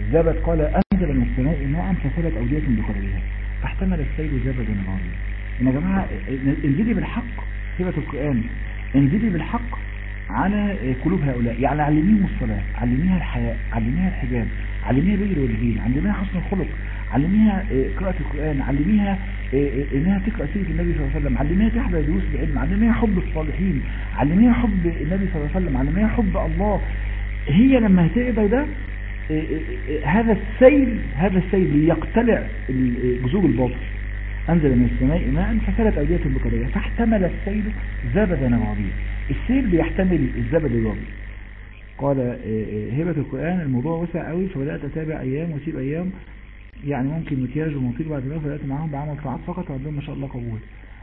[SPEAKER 5] الزبد قال أنزل من السماء ماء فسالت أودية بقدرها فاحتمل السيل زبدا غاليا يا جماعة انزلي بالحق سورة القرآن انزلي بالحق على قلوب هؤلاء يعني علميهم الصلاة علميها الحياء علميها الحجاب علميها بر الوالدين علميها حسن الخلق علميها قراءة القرآن علميها انها تقرأ سيرة النبي صلى الله عليه وسلم علميها تحضر دروس العلم علميها حب الصالحين علميها حب النبي صلى الله عليه وسلم علميها حب الله هي لما هتقدر ده هذا السيل هذا السيل يقتلع جذور الباطل أنزل من السماء ماء فسالت أودية بقدرها فاحتمل السيل زبدا رابيا السيل بيحتمل الزبد الرابي قال هبة القرآن الموضوع وسع قوي فبدأت أتابع أيام وأسيب أيام يعني ممكن مكياج ومطير بعد ما بدأت معاهم بعمل طاعات فقط وعندهم ما شاء الله قبول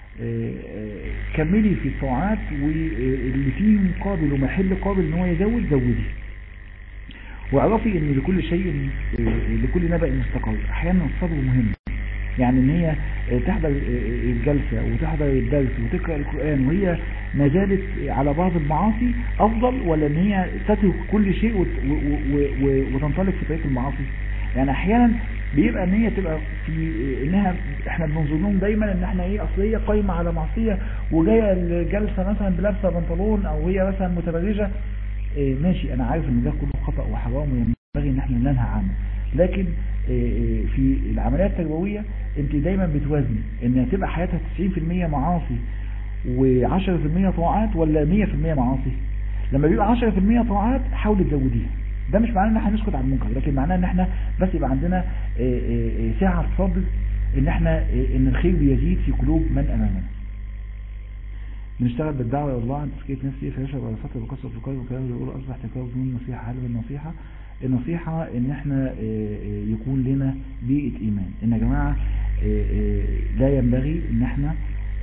[SPEAKER 5] كملي في الطاعات واللي فيه مقابل ومحل قابل ان هو يزود زودي واعرفي ان لكل شيء لكل نبأ مستقر احيانا الصبر مهم يعني ان هي تحضر الجلسة وتحضر الدرس وتقرأ القرآن وهي ما زالت على بعض المعاصي افضل ولا ان هي تترك كل شيء وتنطلق في طريق المعاصي يعني احيانا بيبقى ان هي تبقى في انها احنا بننظر لهم دايما ان احنا ايه اصل هي قايمه على معصيه وجايه الجلسه مثلا بلابسه بنطلون او هي مثلا متبرجه إيه ماشي انا عارف ان ده كله خطا وحرام وينبغي ان احنا ننهى عنه لكن إيه في العمليات التربويه انت دايما بتوازني ان هتبقى حياتها 90% معاصي و10% طاعات ولا 100% معاصي لما بيبقى 10% طاعات حاولي تزوديها ده مش معناه ان احنا نسكت عن المنكر لكن معناه ان احنا بس يبقى عندنا سعة صبر ان احنا ان الخير بيزيد في قلوب من امامنا بنشتغل بالدعوة الى الله عن تزكية نفسي فيشرب على فترة وكسر في القلب وكلام يقول اصبح تكرار من نصيحة هل النصيحة النصيحة ان احنا يكون لنا بيئة ايمان ان يا جماعة لا ينبغي ان احنا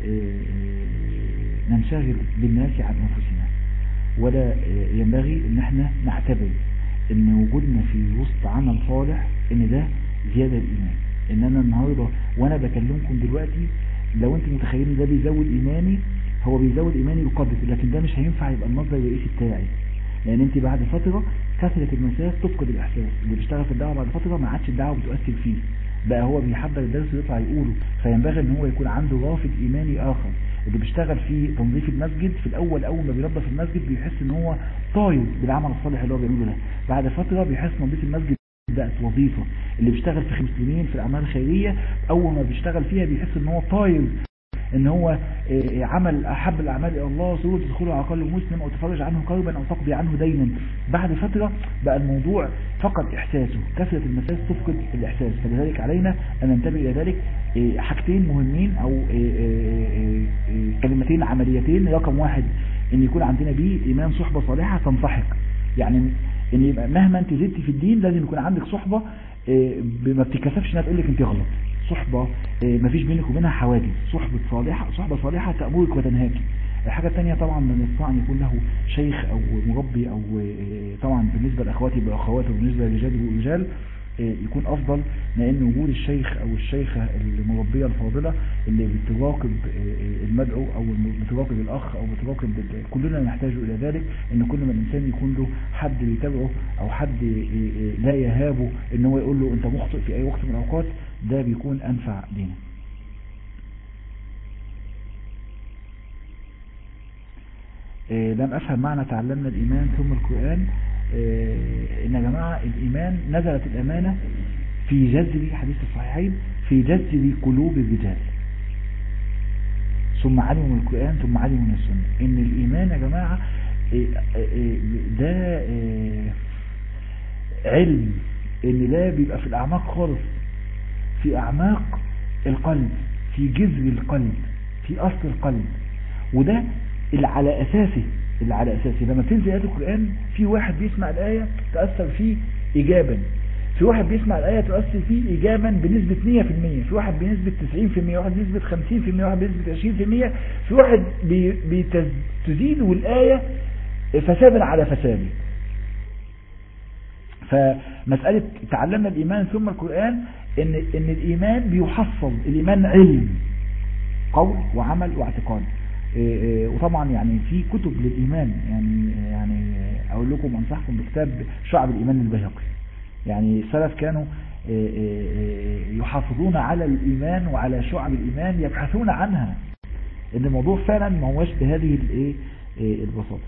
[SPEAKER 5] ننشغل بالناس عن انفسنا ولا ينبغي ان احنا نعتبر ان وجودنا في وسط عمل صالح ان ده زيادة الايمان ان انا النهاردة وانا بكلمكم دلوقتي لو انتم متخيلين ده بيزود ايماني هو بيزود ايماني بقدر لكن ده مش هينفع يبقى المصدر الرئيسي بتاعي لان انت بعد فترة كثرة المساس تفقد الاحساس اللي بيشتغل في الدعوة بعد فترة ما عادش الدعوة بتؤثر فيه بقى هو بيحضر الدرس ويطلع يقوله فينبغي ان هو يكون عنده رافد ايماني اخر اللي بيشتغل في تنظيف المسجد في الاول اول ما بينظف المسجد بيحس ان هو طاير بالعمل الصالح اللي هو بيعمله ده بعد فترة بيحس تنظيف المسجد بقت وظيفة اللي بيشتغل في المسلمين في الاعمال الخيرية اول ما بيشتغل فيها بيحس ان هو طاير ان هو عمل احب الاعمال الى الله سرور تدخله على قلب مسلم او تفرج عنه كربا او تقضي عنه دينا بعد فترة بقى الموضوع فقد احساسه كثرة المساس تفقد الاحساس فلذلك علينا ان ننتبه الى ذلك حاجتين مهمين او كلمتين عمليتين رقم واحد ان يكون عندنا بيه ايمان صحبة صالحة تنصحك يعني ان يبقى مهما انت زدتي في الدين لازم يكون عندك صحبة ما بتتكسفش انها تقول لك انت غلط صحبة ما فيش بينك وبينها حواجز صحبة صالحة صحبة صالحة تأمرك وتنهاك الحاجة الثانية طبعا من الصاع أن يكون له شيخ أو مربي أو طبعا بالنسبة لأخواتي بأخوات وبالنسبة للرجال والرجال يكون أفضل لأن وجود الشيخ أو الشيخة المربية الفاضلة اللي بتراقب المدعو أو بتراقب الأخ أو بتراقب كلنا نحتاج إلى ذلك أن كل ما الإنسان يكون له حد بيتابعه أو حد لا يهابه أن هو يقول له أنت مخطئ في أي وقت من الأوقات ده بيكون أنفع لنا لم أفهم معنى تعلمنا الإيمان ثم القرآن إن يا جماعة الإيمان نزلت الأمانة في جذر حديث الصحيحين في جذر قلوب الرجال ثم علموا من القرآن ثم علموا من السنة إن الإيمان يا جماعة ده علم إن ده بيبقى في الأعماق خالص في أعماق القلب في جذر القلب في أصل القلب وده اللي على أساسه اللي على أساسه لما تنزل آيات القرآن في واحد بيسمع الآية تأثر فيه إيجابا في واحد بيسمع الآية تؤثر فيه إيجابا بنسبة 100% في واحد بنسبة 90% واحد بنسبة 50% واحد بنسبة 20% في واحد بتزيد الآية فسادا على فساد فمسألة تعلمنا الإيمان ثم القرآن إن, إن الإيمان بيحصل الإيمان علم قول وعمل واعتقاد وطبعا يعني في كتب للإيمان يعني يعني أقول لكم أنصحكم بكتاب شعب الإيمان البيهقي يعني السلف كانوا يحافظون على الإيمان وعلى شعب الإيمان يبحثون عنها ان الموضوع فعلا ما هوش بهذه الايه البساطة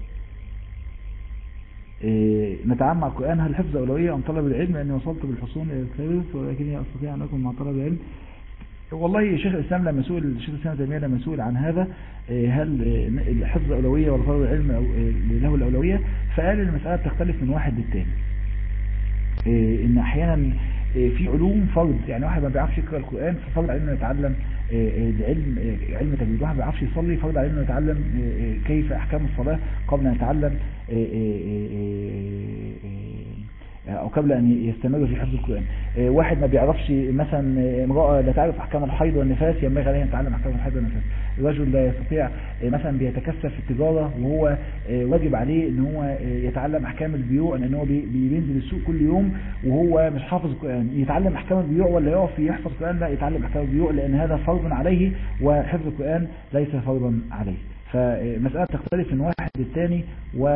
[SPEAKER 5] نتعامل مع القرآن هل حفظ أولوية أم طلب العلم لأني وصلت بالحصول إلى الثالث ولكني أستطيع أن أكون مع طلب العلم والله شيخ الإسلام لما سئل شيخ الإسلام تيمية لما سئل عن هذا هل الحفظ أولوية ولا طلب العلم له الأولوية فقال المسألة تختلف من واحد للتاني إن أحيانا في علوم فرض يعني واحد ما بيعرفش يقرأ القرآن ففرض عليه انه يتعلم علم علم تجويد واحد ما بيعرفش يصلي فرض عليه انه يتعلم كيف احكام الصلاة قبل ان يتعلم او قبل ان يستمر في حفظ القرآن واحد ما بيعرفش مثلا امرأة لا تعرف احكام الحيض والنفاس ينبغي عليه ان يتعلم احكام الحيض والنفاس رجل لا يستطيع مثلا بيتكثف في التجارة وهو واجب عليه ان هو يتعلم احكام البيوع لان هو بينزل السوق كل يوم وهو مش حافظ القرآن يتعلم احكام البيوع ولا يقف يحفظ القرآن لا يتعلم احكام البيوع لان هذا فرض عليه وحفظ القرآن ليس فرضا عليه فمسألة تختلف من واحد للثاني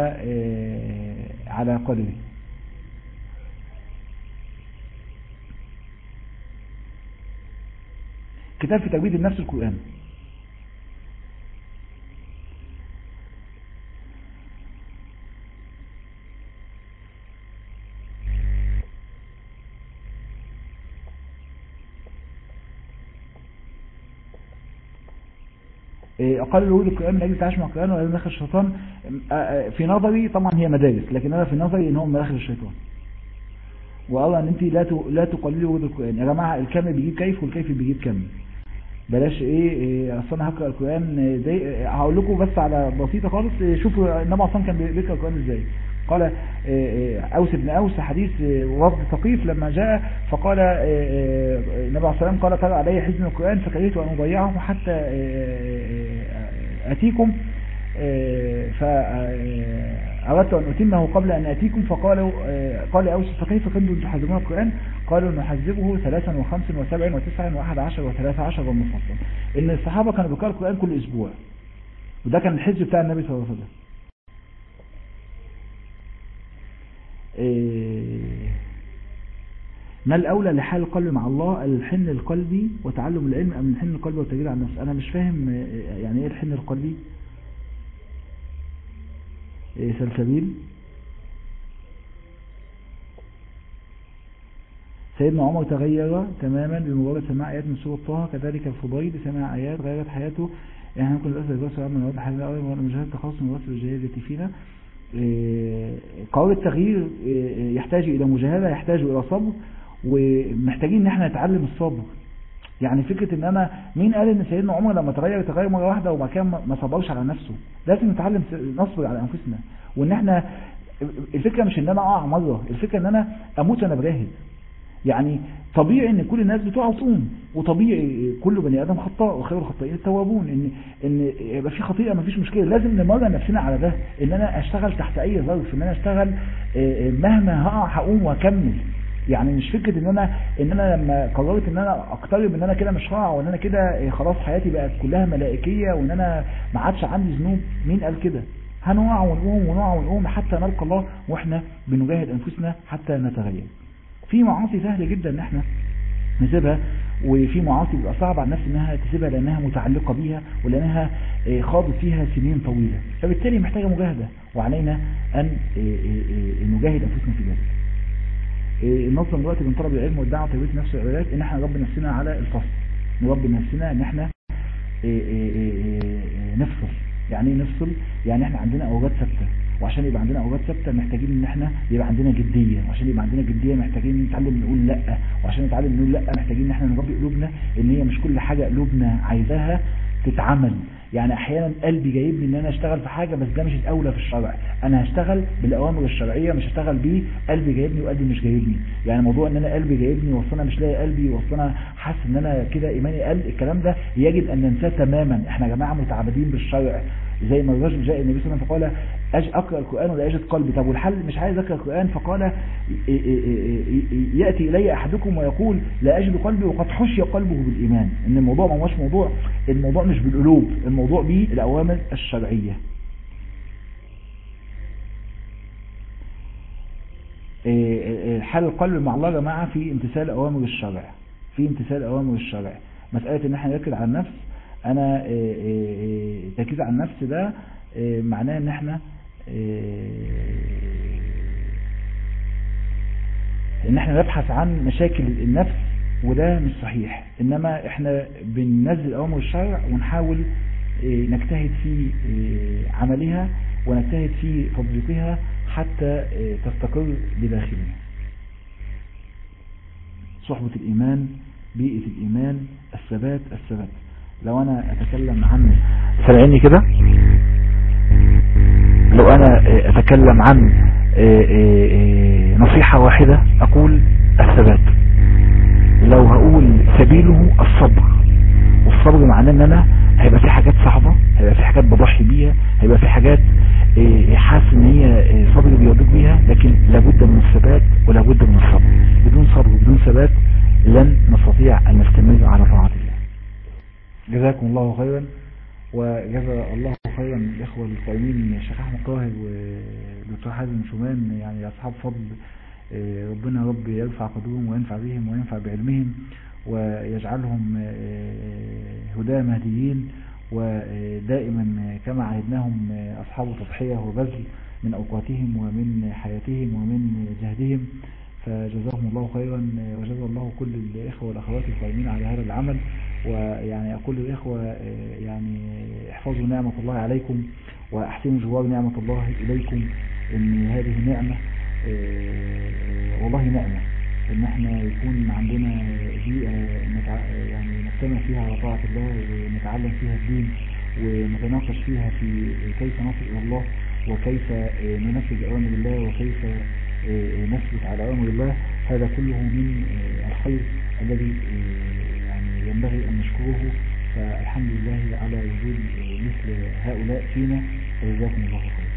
[SPEAKER 5] وعلى قدره كتاب في تجويد النفس القرآن أقل ورود القرآن من أجل التعايش مع القرآن ولا مداخل الشيطان في نظري طبعا هي مدارس لكن أنا في نظري إن هو مداخل الشيطان وأرى أن أنت لا لا تقللوا ورود القرآن يا جماعة الكم بيجيب كيف والكيف بيجيب كم بلاش ايه, إيه اصل انا هقرا القران زي هقول لكم بس على بسيطه خالص شوفوا النبي اصلا كان بيقرا القران ازاي قال اوس بن اوس حديث وفد ثقيف لما جاء فقال النبي عليه الصلاه قال ترى علي حزن القران فكرهت ان اضيعه حتى اتيكم فأردت أن أتمه قبل أن أتيكم فقالوا قال أوس فكيف كنتم تحزمون القرآن قالوا نحذبه ثلاثا وخمس وسبع وتسعا وأحد عشر وثلاثة عشر والمفصل إن الصحابة كانوا بيقرأوا القرآن كل أسبوع وده كان الحزب بتاع النبي صلى الله عليه وسلم ما الأولى لحال القلب مع الله الحن القلبي وتعلم العلم أم الحن القلبي والتجريد عن النفس أنا مش فاهم يعني إيه الحن القلبي سلسبيل سيدنا عمر تغير تماما بمجرد سماع آيات من سورة طه كذلك الفضيل سمع آيات غيرت حياته يعني ممكن الأسر الجواسر عمل مواد حالنا الأول وأنا مجهد تخصص من الوصف الجاهل التي فينا قول التغيير يحتاج إلى مجاهدة يحتاج إلى صبر ومحتاجين ان احنا نتعلم الصبر يعني فكرة ان انا مين قال ان سيدنا عمر لما تغير تغير مرة واحدة وما كان ما صبرش على نفسه لازم نتعلم نصبر على انفسنا وان احنا الفكرة مش ان انا اقع مرة الفكرة ان انا اموت وانا بجاهد يعني طبيعي ان كل الناس بتقع وتقوم وطبيعي كل بني ادم خطاء وخير الخطائين التوابون ان ان يبقى في خطيئه ما فيش مشكله لازم نمرن نفسنا على ده ان انا اشتغل تحت اي ظرف ان انا اشتغل مهما هقع هقوم واكمل يعني مش فكرة ان انا ان انا لما قررت ان انا اقترب ان انا كده مش هقع وان انا كده خلاص حياتي بقت كلها ملائكية وان انا ما عادش عندي ذنوب مين قال كده هنقع ونقوم ونقع ونقوم حتى نلقى الله واحنا بنجاهد انفسنا حتى نتغير في معاصي سهلة جدا ان احنا نسيبها وفي معاصي بيبقى صعب على النفس انها تسيبها لانها متعلقة بيها ولانها خاضت فيها سنين طويلة فبالتالي محتاجة مجاهدة وعلينا ان نجاهد انفسنا في ذلك النظم دلوقتي بين طلب العلم والدعوه وتربيه نفس العبادات ان احنا نربي نفسنا على الفصل نربي نفسنا ان احنا نفصل يعني ايه نفصل يعني احنا عندنا اوقات ثابته وعشان يبقى عندنا اوقات ثابته محتاجين ان احنا يبقى عندنا جديه وعشان يبقى عندنا جديه محتاجين نتعلم نقول لا وعشان نتعلم نقول لا محتاجين ان احنا نربي قلوبنا ان هي مش كل حاجه قلوبنا عايزاها تتعمل يعني احيانا قلبي جايبني ان انا اشتغل في حاجة بس ده مش الاولى في الشرع انا هشتغل بالاوامر الشرعية مش هشتغل بيه قلبي جايبني وقلبي مش جايبني يعني موضوع ان انا قلبي جايبني واصل انا مش لاقي قلبي واصل انا حاسس ان انا كده ايماني قل الكلام ده يجب ان ننساه تماما احنا يا جماعه متعبدين بالشرع زي ما الرجل جاء النبي صلى الله عليه وسلم فقال أج اقرا القران ولا يجد قلبي طب والحل مش عايز اقرا القران فقال ياتي الي احدكم ويقول لا اجد قلبي وقد حشي قلبه بالايمان ان الموضوع ما هوش موضوع الموضوع مش بالقلوب الموضوع بالاوامر الشرعيه حال القلب مع الله يا جماعة في امتثال أوامر الشرع في امتثال أوامر الشرع مسألة إن احنا نركز على النفس أنا تركيز على النفس ده معناه إن احنا إن احنا نبحث عن مشاكل النفس وده مش صحيح إنما احنا بننزل أوامر الشرع ونحاول نجتهد في عملها ونجتهد في تطبيقها حتى تستقر بداخلنا صحبة الإيمان بيئة الإيمان الثبات الثبات لو أنا أتكلم عن سمعني كده لو أنا أتكلم عن نصيحة واحدة أقول الثبات لو هقول سبيله الصبر والصبر معناه ان انا هيبقى في حاجات صعبة هيبقى في حاجات بضحي بيها هيبقى في حاجات حاسس ان هي صبر بيضيق بيها لكن لابد من الثبات ولابد من الصبر بدون صبر وبدون ثبات لن نستطيع ان نستمر على طاعة الله جزاكم الله خيرا وجزا الله خيرا الاخوة القائمين الشيخ احمد طاهر ودكتور حازم شومان يعني اصحاب فضل ربنا رب يرفع قدرهم وينفع بهم وينفع بعلمهم ويجعلهم هدى مهديين ودائما كما عهدناهم أصحاب تضحية وبذل من أوقاتهم ومن حياتهم ومن جهدهم فجزاهم الله خيرا وجزا الله كل الإخوة والأخوات القائمين على هذا العمل ويعني أقول للإخوة يعني احفظوا نعمة الله عليكم وأحسنوا جوار نعمة الله إليكم إن هذه نعمة والله نعمة ان احنا يكون عندنا بيئة يعني نجتمع فيها على طاعة الله ونتعلم فيها الدين ونتناقش فيها في كيف نصل الى الله وكيف ننفذ اوامر الله وكيف نثبت على اوامر الله هذا كله من الخير الذي يعني ينبغي ان نشكره فالحمد لله على وجود مثل هؤلاء فينا وجزاكم الله خيرا